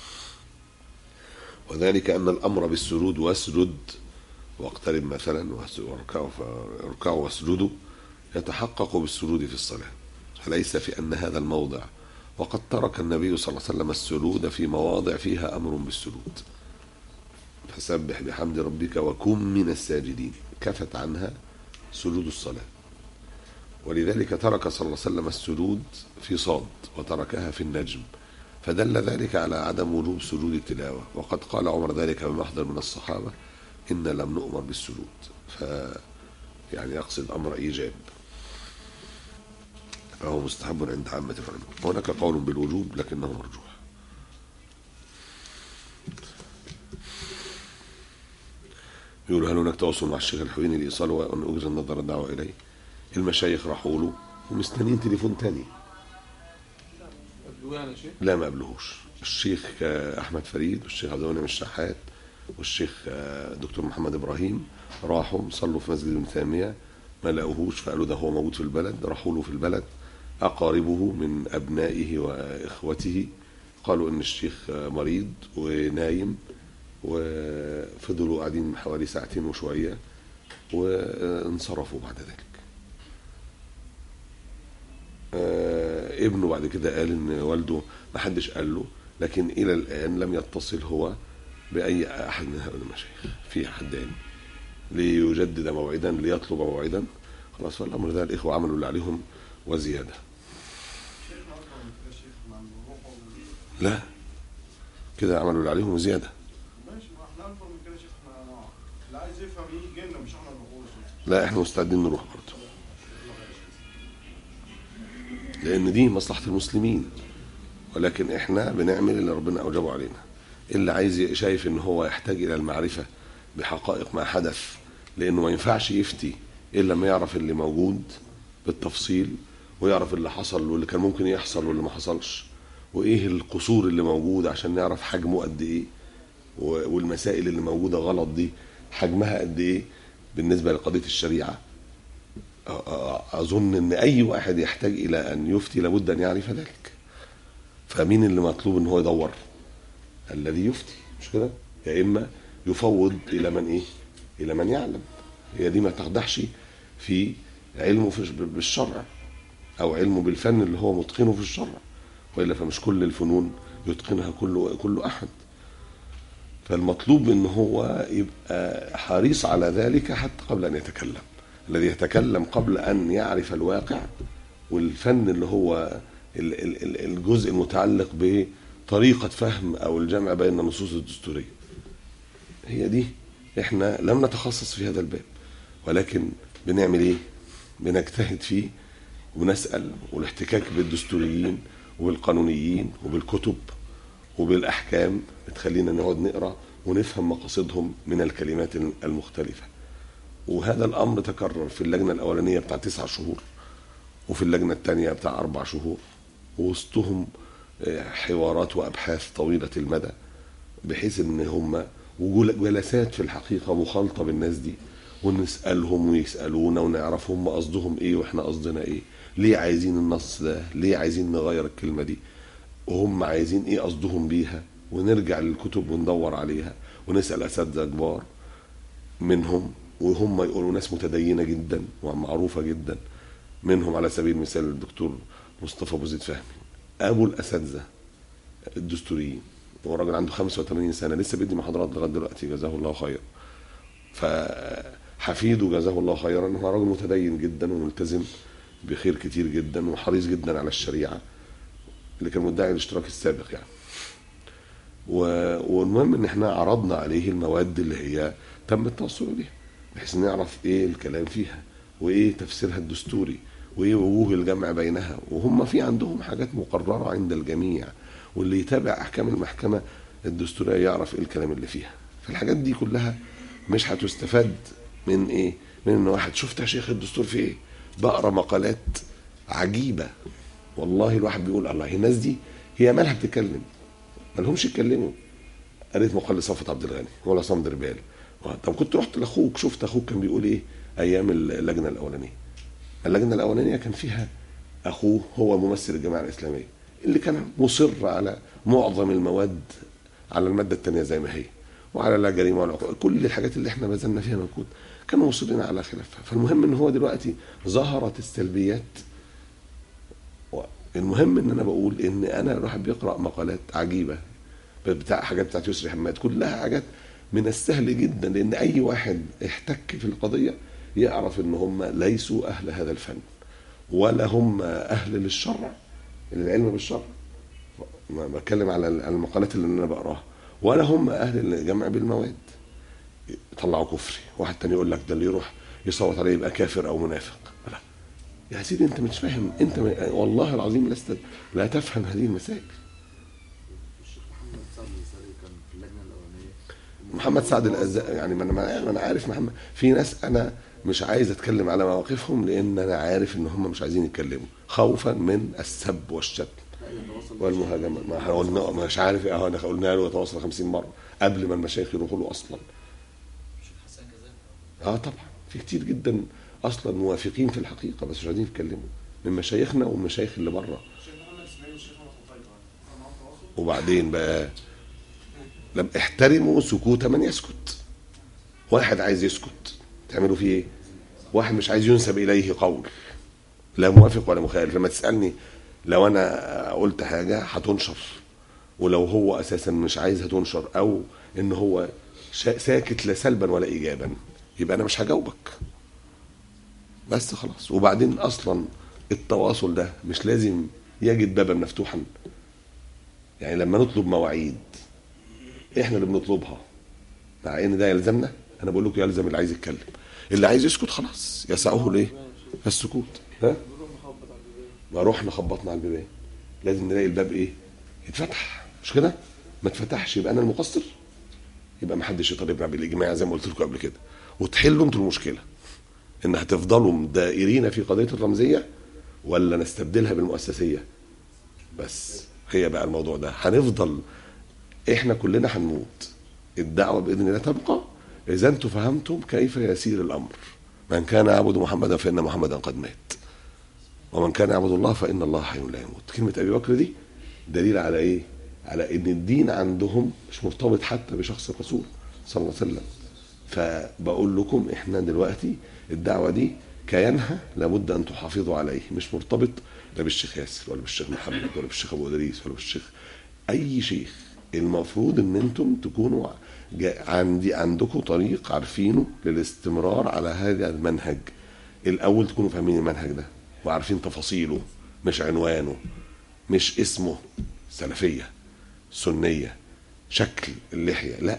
وذلك أن الأمر بالسجود واسجد واقترب مثلا واركعوا اركعوا واسجدوا يتحقق بالسجود في الصلاة فليس في أن هذا الموضع وقد ترك النبي صلى الله عليه وسلم السجود في مواضع فيها أمر بالسجود فسبح بحمد ربك وكن من الساجدين كفت عنها سجود الصلاة ولذلك ترك صلى الله عليه وسلم السجود في صاد وتركها في النجم فدل ذلك على عدم وجوب سجود التلاوة وقد قال عمر ذلك بمحضر من الصحابة إن لم نؤمر بالسجود ف يعني يقصد أمر إيجاب فهو مستحب عند عامة العلماء هناك قول بالوجوب لكنه مرجوح يقول هل هناك تواصل مع الشيخ الحويني لإيصال وأن أجري النظر الدعوة إليه المشايخ راحوا له ومستنيين تليفون تاني لا ما قبلهوش الشيخ احمد فريد والشيخ عبد المنعم الشحات والشيخ دكتور محمد ابراهيم راحوا صلوا في مسجد ابن تيميه ما لقوهوش فقالوا ده هو موجود في البلد راحوا له في البلد اقاربه من ابنائه واخوته قالوا ان الشيخ مريض ونايم وفضلوا قاعدين حوالي ساعتين وشويه وانصرفوا بعد ذلك آه ابنه بعد كده قال ان والده ما حدش قال له لكن الى الان لم يتصل هو باي احد من هؤلاء المشايخ في حدين ليجدد موعدا ليطلب موعدا خلاص فالامر ده الاخوه عملوا اللي عليهم وزياده لا كده عملوا اللي عليهم وزياده ماشي ما احنا انفر من كده يا شيخ احنا اللي عايز يفهم يجي لنا مش احنا اللي نقول لا احنا مستعدين نروح برضه لان دي مصلحه المسلمين ولكن احنا بنعمل اللي ربنا اوجبه علينا اللي عايز شايف ان هو يحتاج الى المعرفه بحقائق ما حدث لانه ما ينفعش يفتي الا لما يعرف اللي موجود بالتفصيل ويعرف اللي حصل واللي كان ممكن يحصل واللي ما حصلش وايه القصور اللي موجود عشان نعرف حجمه قد ايه والمسائل اللي موجوده غلط دي حجمها قد ايه بالنسبه لقضيه الشريعه اظن ان اي واحد يحتاج الى ان يفتي لابد ان يعرف ذلك فمين اللي مطلوب ان هو يدور الذي يفتي مش كده يا اما يفوض الى من ايه الى من يعلم هي دي ما تقدحش في علمه في بالشرع او علمه بالفن اللي هو متقنه في الشرع والا فمش كل الفنون يتقنها كل كل احد فالمطلوب ان هو يبقى حريص على ذلك حتى قبل ان يتكلم الذي يتكلم قبل ان يعرف الواقع والفن اللي هو الجزء المتعلق بطريقه فهم او الجمع بين النصوص الدستوريه هي دي احنا لم نتخصص في هذا الباب ولكن بنعمل ايه بنجتهد فيه ونسال والاحتكاك بالدستوريين وبالقانونيين وبالكتب وبالاحكام بتخلينا نقعد نقرا ونفهم مقاصدهم من الكلمات المختلفه وهذا الامر تكرر في اللجنه الاولانيه بتاع تسع شهور وفي اللجنه الثانيه بتاع اربع شهور ووسطهم حوارات وابحاث طويله المدى بحيث ان هم وجلسات في الحقيقه مخالطه بالناس دي ونسالهم ويسالونا ونعرف هم قصدهم ايه واحنا قصدنا ايه ليه عايزين النص ده ليه عايزين نغير الكلمه دي وهم عايزين ايه قصدهم بيها ونرجع للكتب وندور عليها ونسال اساتذه كبار منهم وهم يقولوا ناس متدينه جدا ومعروفه جدا منهم على سبيل المثال الدكتور مصطفى ابو زيد فهمي ابو الاساتذه الدستوريين هو راجل عنده 85 سنه لسه بيدي محاضرات لغايه دلوقتي جزاه الله خيرا فحفيده جزاه الله خيرا هو راجل متدين جدا وملتزم بخير كتير جدا وحريص جدا على الشريعه اللي كان مدعي الاشتراك السابق يعني و... والمهم ان احنا عرضنا عليه المواد اللي هي تم التوصل بيها بحيث نعرف ايه الكلام فيها وايه تفسيرها الدستوري وايه وجوه الجمع بينها وهم في عندهم حاجات مقرره عند الجميع واللي يتابع احكام المحكمه الدستوريه يعرف ايه الكلام اللي فيها فالحاجات دي كلها مش هتستفاد من ايه من ان واحد شفت يا شيخ الدستور في ايه بقرا مقالات عجيبه والله الواحد بيقول الله الناس دي هي مالها بتتكلم ما لهمش يتكلموا قريت مقال صفوت عبد الغني ولا صمد ربال طب كنت رحت لاخوك شفت اخوك كان بيقول ايه ايام اللجنه الاولانيه اللجنه الاولانيه كان فيها اخوه هو ممثل الجماعه الاسلاميه اللي كان مصر على معظم المواد على الماده الثانيه زي ما هي وعلى لا جريمه ولا عقوبة. كل الحاجات اللي احنا بذلنا فيها مجهود كانوا مصرين على خلافها فالمهم ان هو دلوقتي ظهرت السلبيات و- المهم ان انا بقول ان انا الواحد بيقرا مقالات عجيبه بتاع حاجات بتاعت يسري حماد كلها حاجات من السهل جدا لان اي واحد احتك في القضيه يعرف ان هم ليسوا اهل هذا الفن ولا هم اهل للشرع العلم بالشرع ما بتكلم على المقالات اللي انا بقراها ولا هم اهل الجمع بالمواد يطلعوا كفري واحد تاني يقول لك ده اللي يروح يصوت عليه يبقى كافر او منافق لا يا سيدي انت مش فاهم انت م- والله العظيم لست لا تفهم هذه المسائل الشيخ محمد سعد الانصاري كان في اللجنه الاولانيه محمد سعد الأزاء يعني ما انا ما انا عارف محمد في ناس انا مش عايز اتكلم على مواقفهم لان انا عارف ان هم مش عايزين يتكلموا خوفا من السب والشتم لا يتواصل والمهاجمه ما احنا قلنا مش عارف ايه اهو قلنا له يتواصل 50 مره قبل ما المشايخ يروحوا له اصلا الشيخ حسن كذلك اه طبعا في كتير جدا اصلا موافقين في الحقيقه بس مش عايزين يتكلموا من مشايخنا والمشايخ اللي بره الشيخ محمد اسماعيل والشيخ محمد خطيب كان معاهم تواصل وبعدين بقى لم احترموا سكوت من يسكت واحد عايز يسكت تعملوا فيه ايه واحد مش عايز ينسب اليه قول لا موافق ولا مخالف لما تسالني لو انا قلت حاجه هتنشر ولو هو اساسا مش عايزها تنشر او ان هو شا- ساكت لا سلبا ولا ايجابا يبقى انا مش هجاوبك بس خلاص وبعدين اصلا التواصل ده مش لازم يجد بابا مفتوحا يعني لما نطلب مواعيد احنا اللي بنطلبها مع ان ده يلزمنا انا بقول لكم يلزم اللي عايز يتكلم اللي عايز يسكت خلاص يسعه ليه السكوت ها ما رحنا خبطنا على البيبان لازم نلاقي الباب ايه يتفتح مش كده ما اتفتحش يبقى انا المقصر يبقى ما حدش يطالبنا بالاجماع زي ما قلت لكم قبل كده وتحلوا انتوا المشكله ان هتفضلوا دائرين في قضيه الرمزيه ولا نستبدلها بالمؤسسيه بس هي بقى الموضوع ده هنفضل احنا كلنا هنموت الدعوه باذن الله تبقى اذا انتم فهمتم كيف يسير الامر من كان يعبد محمدا فان محمدا قد مات ومن كان يعبد الله فان الله حي لا يموت كلمه ابي بكر دي دليل على ايه على ان الدين عندهم مش مرتبط حتى بشخص الرسول صلى الله عليه وسلم فبقول لكم احنا دلوقتي الدعوه دي كيانها لابد ان تحافظوا عليه مش مرتبط لا بالشيخ ياسر ولا بالشيخ محمد ولا بالشيخ ابو ادريس ولا بالشيخ اي شيخ المفروض ان انتم تكونوا جا- عندي عندكم طريق عارفينه للاستمرار على هذا المنهج الاول تكونوا فاهمين المنهج ده وعارفين تفاصيله مش عنوانه مش اسمه سلفيه سنيه شكل اللحيه لا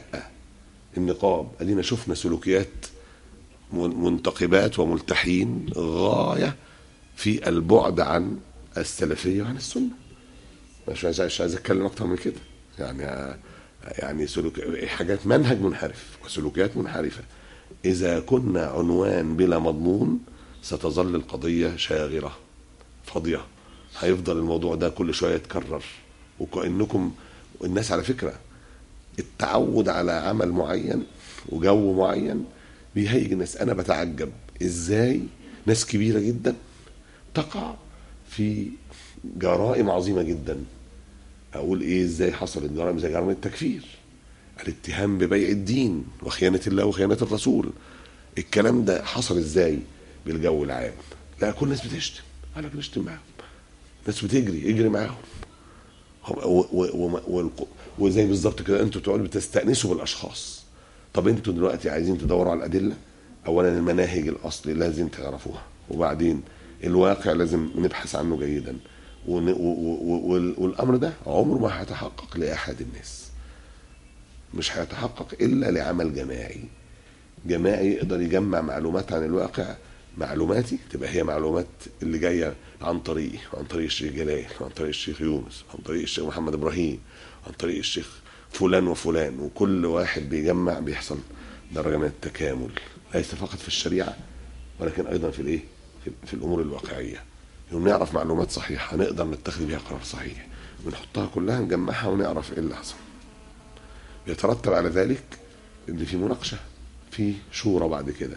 النقاب ادينا شفنا سلوكيات من- منتقبات وملتحين غايه في البعد عن السلفيه وعن السنه مش عايز مش عايز اتكلم اكتر من كده يعني يعني سلوك حاجات منهج منحرف وسلوكيات منحرفه اذا كنا عنوان بلا مضمون ستظل القضيه شاغره فاضيه هيفضل الموضوع ده كل شويه يتكرر وكانكم الناس على فكره التعود على عمل معين وجو معين بيهيج الناس انا بتعجب ازاي ناس كبيره جدا تقع في جرائم عظيمه جدا اقول ايه ازاي حصلت جرائم زي جرائم التكفير الاتهام ببيع الدين وخيانه الله وخيانه الرسول الكلام ده حصل ازاي بالجو العام لا كل الناس بتشتم قال لك نشتم معاهم الناس بتجري اجري معاهم و- و- و- والق- وزي بالظبط كده انتوا تقعدوا بتستانسوا بالاشخاص طب انتوا دلوقتي عايزين تدوروا على الادله اولا المناهج الاصلي لازم تعرفوها وبعدين الواقع لازم نبحث عنه جيدا ون- و- و- وال- والامر ده عمره ما هيتحقق لاحد الناس مش هيتحقق الا لعمل جماعي جماعي يقدر يجمع معلومات عن الواقع معلوماتي تبقى هي معلومات اللي جايه عن طريقي وعن طريق الشيخ جلال وعن طريق الشيخ يونس وعن طريق الشيخ محمد ابراهيم وعن طريق الشيخ فلان وفلان وكل واحد بيجمع بيحصل درجه من التكامل ليس فقط في الشريعه ولكن ايضا في الايه؟ في, في الامور الواقعيه يوم نعرف معلومات صحيحه نقدر نتخذ بها قرار صحيح ونحطها كلها نجمعها ونعرف ايه اللي حصل يترتب على ذلك ان في مناقشه في شورى بعد كده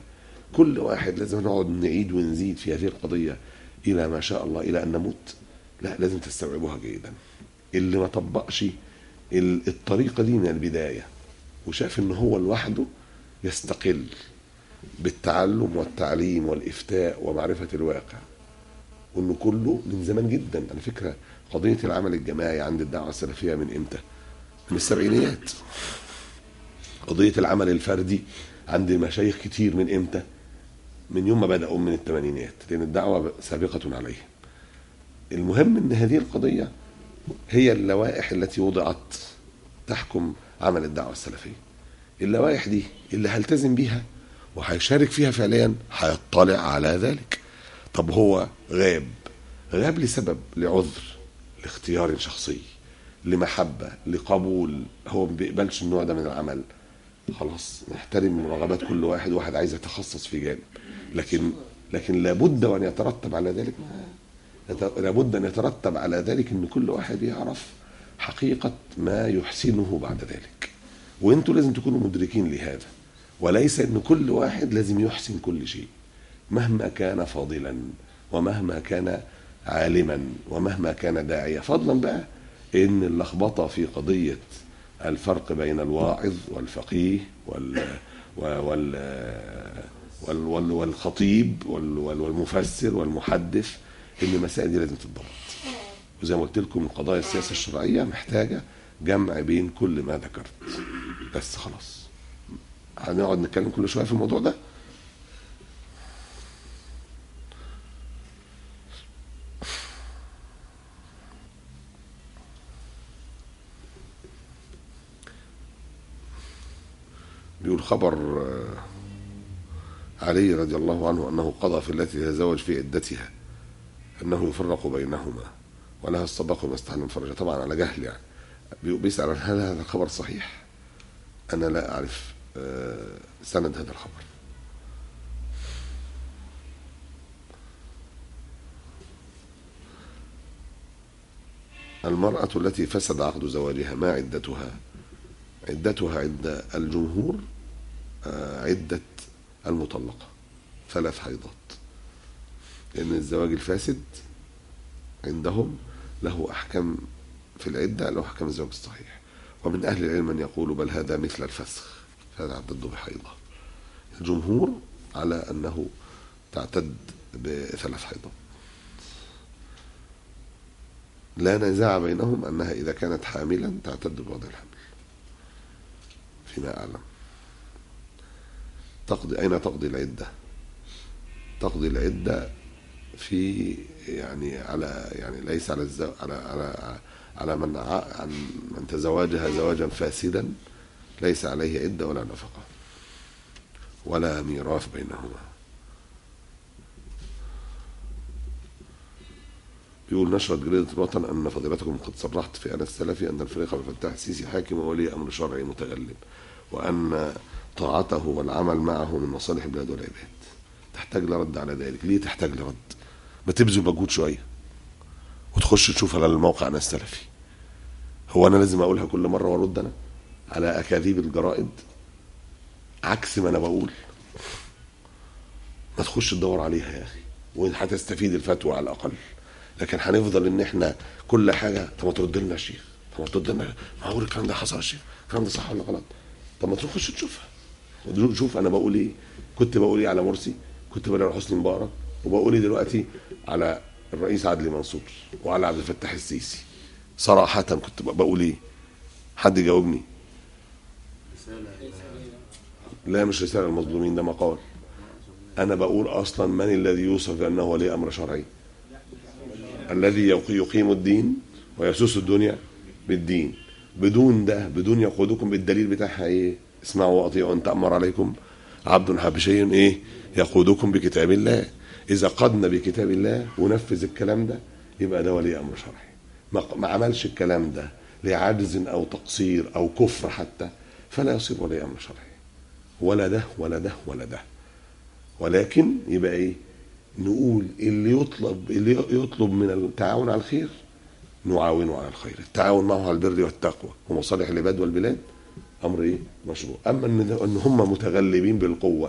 كل واحد لازم نقعد نعيد ونزيد في هذه القضيه الى ما شاء الله الى ان نموت لا لازم تستوعبوها جيدا اللي ما طبقش ال- الطريقه دي من البدايه وشاف ان هو لوحده يستقل بالتعلم والتعليم والافتاء ومعرفه الواقع وانه كله من زمان جدا على فكره قضيه العمل الجماعي عند الدعوه السلفيه من امتى؟ من السبعينيات قضيه العمل الفردي عند مشايخ كتير من امتى؟ من يوم ما بداوا من الثمانينات لان الدعوه سابقه عليه المهم ان هذه القضيه هي اللوائح التي وضعت تحكم عمل الدعوه السلفيه اللوائح دي اللي هيلتزم بيها وهيشارك فيها فعليا هيطلع على ذلك طب هو غاب غاب لسبب لعذر لاختيار شخصي لمحبة لقبول هو ما بيقبلش النوع ده من العمل خلاص نحترم رغبات كل واحد واحد عايز يتخصص في جانب لكن لكن لابد وان يترتب على ذلك يت- لابد ان يترتب على ذلك ان كل واحد يعرف حقيقة ما يحسنه بعد ذلك وانتوا لازم تكونوا مدركين لهذا وليس ان كل واحد لازم يحسن كل شيء مهما كان فاضلا ومهما كان عالما ومهما كان داعية فضلا بقى ان اللخبطة في قضية الفرق بين الواعظ والفقيه وال وال وال وال والخطيب وال وال والمفسر والمحدث ان المسائل دي لازم تتضبط وزي ما قلت لكم قضايا السياسة الشرعية محتاجة جمع بين كل ما ذكرت بس خلاص هنقعد نتكلم كل شوية في الموضوع ده بيقول خبر آه، علي رضي الله عنه انه قضى في التي تزوج في عدتها انه يفرق بينهما ولها الصداق وما استحل من فرجها طبعا على جهل يعني بي- بيسال عن هل هذا الخبر صحيح؟ انا لا اعرف آه، سند هذا الخبر المرأة التي فسد عقد زواجها ما عدتها؟ عدتها عند الجمهور آه، عدة المطلقة ثلاث حيضات لأن الزواج الفاسد عندهم له أحكام في العدة له أحكام الزواج الصحيح ومن أهل العلم من يقول بل هذا مثل الفسخ فهذا يعتد بحيضة الجمهور على أنه تعتد بثلاث حيضات لا نزاع بينهم أنها إذا كانت حاملا تعتد بوضع الحمل فيما أعلم تقضي أين تقضي العدة تقضي العدة في يعني على يعني ليس على الزو على على على من ع- عن من تزوجها زواجا فاسدا ليس عليه عدة ولا نفقة ولا ميراث بينهما بيقول نشرت جريدة الوطن أن فضيلتكم قد صرحت في أنا السلفي أن الفريق عبد الفتاح السيسي حاكم وولي أمر شرعي متغلب وأن طاعته والعمل معه من مصالح البلاد والعباد تحتاج لرد على ذلك ليه تحتاج لرد ما تبذل مجهود شوية وتخش تشوف على الموقع أنا السلفي هو أنا لازم أقولها كل مرة وأرد أنا على أكاذيب الجرائد عكس ما أنا بقول ما تخش تدور عليها يا أخي وهتستفيد الفتوى على الأقل لكن هنفضل ان احنا كل حاجه طب ما ترد لنا يا شيخ طب ما ترد لنا معقول الكلام ده حصل يا شيخ الكلام ده صح ولا غلط طب ما تروح خش تشوفها وتروح شوف انا بقول ايه كنت بقول ايه على مرسي كنت بقول على حسني مبارك وبقول ايه دلوقتي على الرئيس عدلي منصور وعلى عبد الفتاح السيسي صراحه كنت بقول ايه حد يجاوبني رسالة لا مش رساله المظلومين ده مقال انا بقول اصلا من الذي يوصف بانه ولي امر شرعي الذي يق- يقيم الدين ويسوس الدنيا بالدين بدون ده بدون يقودكم بالدليل بتاعها ايه اسمعوا واطيعوا ان تامر عليكم عبد حبشي ايه يقودكم بكتاب الله اذا قدنا بكتاب الله ونفذ الكلام ده يبقى ده ولي امر شرعي ما, ما عملش الكلام ده لعجز او تقصير او كفر حتى فلا يصير ولي امر شرعي ولا ده ولا ده ولا ده ولكن يبقى ايه نقول اللي يطلب اللي يطلب من التعاون على الخير نعاونه على الخير التعاون معه على البر والتقوى ومصالح العباد والبلاد امر ايه مشروع اما ان ان هم متغلبين بالقوه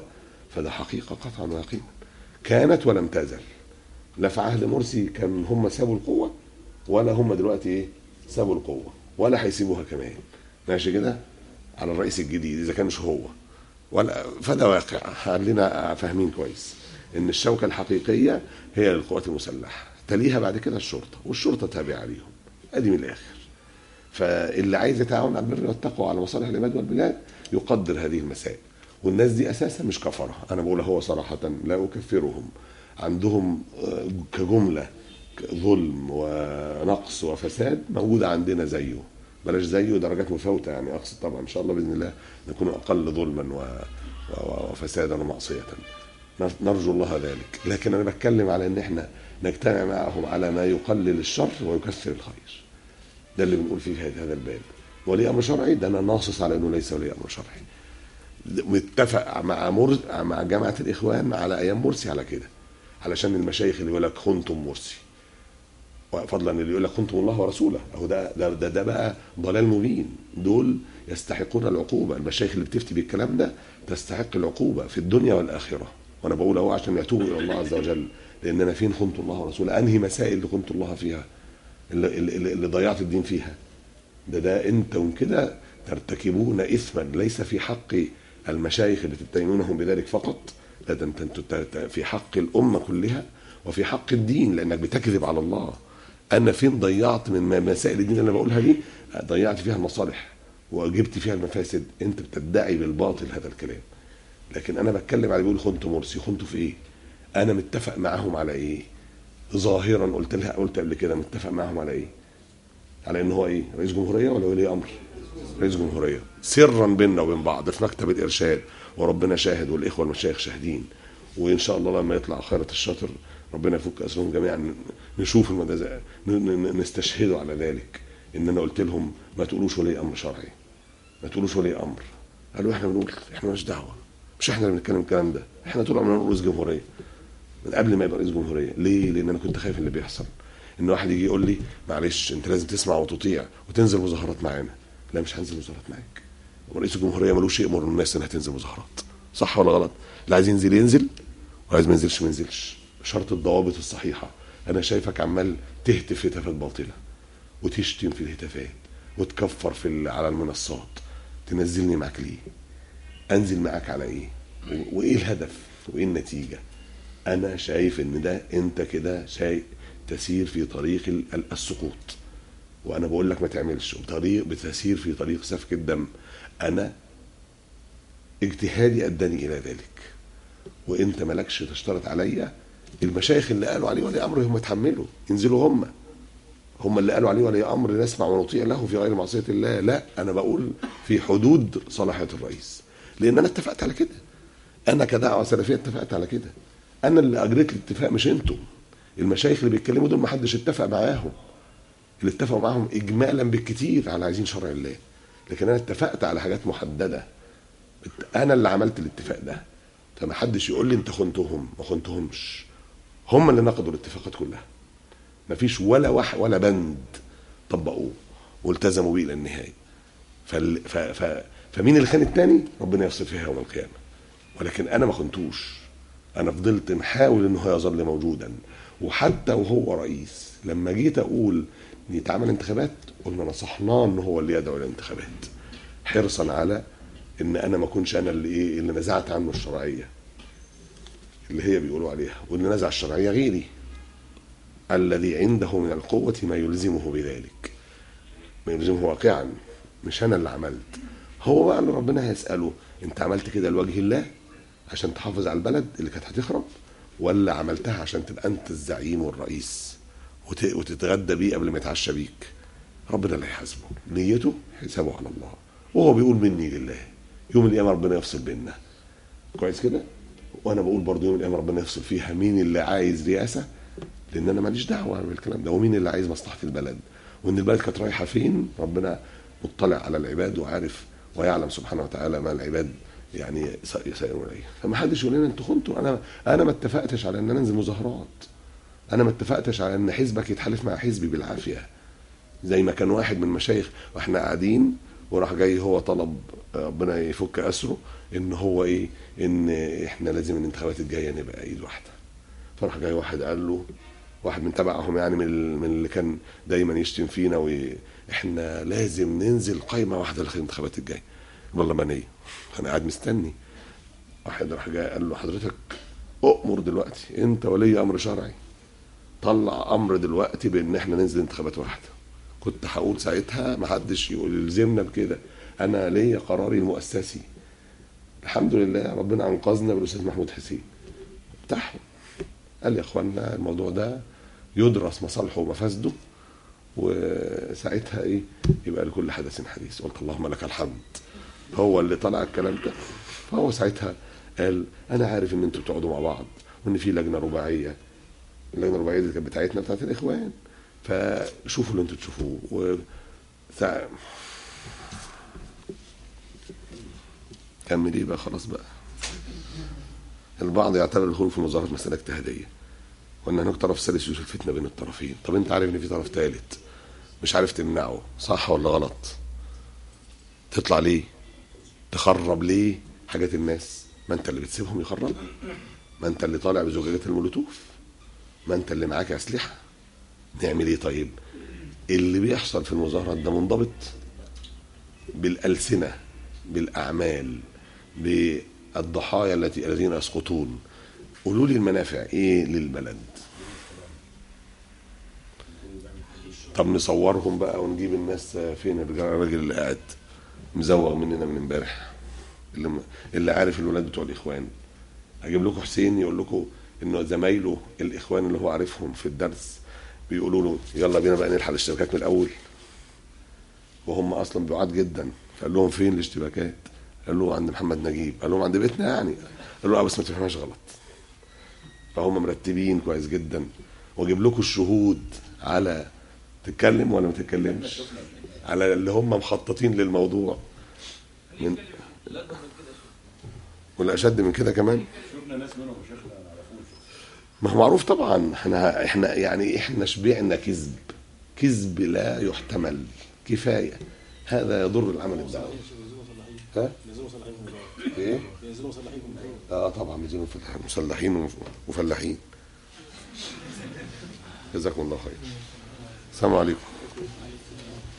فده حقيقه قطعا ويقينا كانت ولم تزل لا في عهد مرسي كان هم سابوا القوه ولا هم دلوقتي ايه سابوا القوه ولا هيسيبوها كمان ماشي كده على الرئيس الجديد اذا كانش هو ولا فده واقع خلينا فاهمين كويس ان الشوكه الحقيقيه هي للقوات المسلحه تليها بعد كده الشرطه والشرطه تابعه ليهم ادي من الاخر فاللي عايز يتعاون على البر والتقوى على مصالح العباد والبلاد يقدر هذه المسائل والناس دي اساسا مش كفره انا بقول هو صراحه لا اكفرهم عندهم آه، كجمله ظلم ونقص وفساد موجوده عندنا زيه بلاش زيه درجات مفاوته يعني اقصد طبعا ان شاء الله باذن الله نكون اقل ظلما و... و... وفسادا ومعصيه نرجو الله ذلك لكن انا بتكلم على ان احنا نجتمع معهم على ما يقلل الشر ويكثر الخير ده اللي بنقول فيه في هذا الباب ولي امر شرعي ده انا ناصص على انه ليس ولي امر شرعي متفق مع مر... مع جامعه الاخوان على ايام مرسي على كده علشان المشايخ اللي يقول لك خنتم مرسي فضلا اللي يقول لك خنتم الله ورسوله اهو ده ده, ده ده بقى ضلال مبين دول يستحقون العقوبه المشايخ اللي بتفتي بالكلام ده تستحق العقوبه في الدنيا والاخره وانا بقول اهو عشان يتوبوا الى الله عز وجل لان انا فين خنت الله ورسوله انهي مسائل اللي خنت الله فيها اللي, اللي, اللي ضيعت الدين فيها ده ده انتم كده ترتكبون اثما ليس في حق المشايخ اللي تتهمونهم بذلك فقط لا ده انت انتوا في حق الامه كلها وفي حق الدين لانك بتكذب على الله انا فين ضيعت من مسائل الدين اللي انا بقولها دي ضيعت فيها المصالح وجبت فيها المفاسد انت بتدعي بالباطل هذا الكلام لكن انا بتكلم على بيقول خنت مرسي خنت في ايه انا متفق معاهم على ايه ظاهرا قلت لها قلت قبل كده متفق معاهم على ايه على ان هو ايه رئيس جمهوريه ولا ولي امر رئيس جمهوريه سرا بيننا وبين بعض في مكتب الارشاد وربنا شاهد والاخوه المشايخ شاهدين وان شاء الله لما يطلع خيرة الشاطر ربنا يفك اسرهم جميعا نشوف المدى نستشهدوا على ذلك ان انا قلت لهم ما تقولوش ولي امر شرعي ما تقولوش ولي امر قالوا احنا بنقول احنا مالناش دعوه مش احنا اللي بنتكلم الكلام ده احنا طول عمرنا رئيس جمهوريه من قبل ما يبقى رئيس جمهوريه ليه لان انا كنت خايف اللي بيحصل ان واحد يجي يقول لي معلش انت لازم تسمع وتطيع وتنزل مظاهرات معانا لا مش هنزل مظاهرات معاك ورئيس الجمهوريه ملوش يامر الناس انها تنزل مظاهرات صح ولا غلط اللي عايز ينزل ينزل وعايز ما ينزلش ما ينزلش بشرط الضوابط الصحيحه انا شايفك عمال تهتف هتافات باطله وتشتم في الهتافات وتكفر في على المنصات تنزلني معاك ليه انزل معاك على ايه وايه الهدف وايه النتيجه انا شايف ان ده انت كده شيء تسير في طريق السقوط وانا بقول لك ما تعملش وطريق بتسير في طريق سفك الدم انا اجتهادي اداني الى ذلك وانت مالكش تشترط عليا المشايخ اللي قالوا عليه ولي امر هم يتحملوا ينزلوا هم هم اللي قالوا عليه ولي امر نسمع ونطيع له في غير معصيه الله لا انا بقول في حدود صلاحيه الرئيس لان انا اتفقت على كده انا كدعوه سلفيه اتفقت على كده انا اللي اجريت الاتفاق مش انتم المشايخ اللي بيتكلموا دول ما حدش اتفق معاهم اللي اتفقوا معاهم اجمالا بالكتير على عايزين شرع الله لكن انا اتفقت على حاجات محدده انا اللي عملت الاتفاق ده فما حدش يقول لي انت خنتهم ما خنتهمش هم اللي نقضوا الاتفاقات كلها ما فيش ولا واحد ولا بند طبقوه والتزموا بيه الى النهايه فال ف ف فمين اللي خان التاني ربنا يفصل فيها يوم القيامه ولكن انا ما خنتوش انا فضلت محاول ان هو يظل موجودا وحتى وهو رئيس لما جيت اقول ان يتعمل انتخابات قلنا نصحناه ان هو اللي يدعو الانتخابات حرصا على ان انا ما اكونش انا اللي ايه اللي نزعت عنه الشرعيه اللي هي بيقولوا عليها واللي نزع الشرعيه غيري الذي عنده من القوه ما يلزمه بذلك ما يلزمه واقعا مش انا اللي عملت هو بقى اللي ربنا هيساله انت عملت كده لوجه الله عشان تحافظ على البلد اللي كانت هتخرب ولا عملتها عشان تبقى انت الزعيم والرئيس وتتغدى بيه قبل ما يتعشى بيك ربنا اللي هيحاسبه نيته حسابه على الله وهو بيقول مني لله يوم القيامه ربنا يفصل بيننا كويس كده وانا بقول برضه يوم القيامه ربنا يفصل فيها مين اللي عايز رئاسه لان انا ماليش دعوه بالكلام ده ومين اللي عايز مصلحه البلد وان البلد كانت رايحه فين ربنا مطلع على العباد وعارف ويعلم سبحانه وتعالى ما العباد يعني يسيرون اليه فما حدش يقول لنا انتوا خنتوا انا انا ما اتفقتش على ان انا انزل مظاهرات انا ما اتفقتش على ان حزبك يتحالف مع حزبي بالعافيه زي ما كان واحد من المشايخ واحنا قاعدين وراح جاي هو طلب ربنا يفك اسره ان هو ايه ان احنا لازم الانتخابات الجايه نبقى ايد واحده فراح جاي واحد قال له واحد من تبعهم يعني من ال- من اللي كان دايما يشتم فينا واحنا لازم ننزل قايمه واحده للانتخابات الجايه برلمانيه انا قاعد مستني واحد راح جاي قال له حضرتك اؤمر دلوقتي انت ولي امر شرعي طلع امر دلوقتي بان احنا ننزل انتخابات واحده كنت هقول ساعتها ما حدش يقول يلزمنا بكده انا ليا قراري المؤسسي الحمد لله ربنا انقذنا بالاستاذ محمود حسين بتاعهم قال يا اخوانا الموضوع ده يدرس مصالحه ومفاسده وساعتها ايه يبقى لكل حدث حديث قلت اللهم لك الحمد هو اللي طلع الكلام ده فهو ساعتها قال انا عارف ان انتوا بتقعدوا مع بعض وان في لجنه رباعيه اللجنه الرباعيه دي كانت بتاعتنا بتاعت الاخوان فشوفوا اللي انتوا تشوفوه و سا- كمل ايه بقى خلاص بقى البعض يعتبر الخروج في المظاهرات مسألة اجتهادية وأن هناك طرف ثالث يوجد فتنة بين الطرفين طب أنت عارف إن في طرف ثالث مش عارف تمنعه صح ولا غلط تطلع ليه تخرب ليه حاجات الناس ما أنت اللي بتسيبهم يخربوا ما أنت اللي طالع بزجاجات المولوتوف ما أنت اللي معاك أسلحة نعمل إيه طيب اللي بيحصل في المظاهرات ده منضبط بالألسنة بالأعمال بالضحايا التي الذين يسقطون قولوا لي المنافع ايه للبلد طب نصورهم بقى ونجيب الناس فين الرجال الراجل اللي قاعد مزوغ مننا من امبارح اللي, اللي عارف الولاد بتوع الاخوان اجيب لكم حسين يقول لكم انه زمايله الاخوان اللي هو عارفهم في الدرس بيقولوا له يلا بينا بقى نلحق الاشتباكات من الاول وهم اصلا بعاد جدا فقال لهم فين الاشتباكات قال له عند محمد نجيب قال لهم عند بيتنا يعني قال له اه بس ما تفهمهاش غلط فهم مرتبين كويس جدا واجيب لكم الشهود على تتكلم ولا ما تتكلمش على اللي هم مخططين للموضوع من ولا اشد من كده كمان شفنا ناس منهم يا شيخنا ما نعرفوش ما هو معروف طبعا احنا احنا يعني احنا شبعنا كذب كذب لا يحتمل كفايه هذا يضر العمل الدعوي ها؟ ايه؟ ينزلوا مسلحين في المدينة. اه طبعا بينزلوا فلاحين- مسلحين وف- وفلاحين جزاكم الله خير السلام عليكم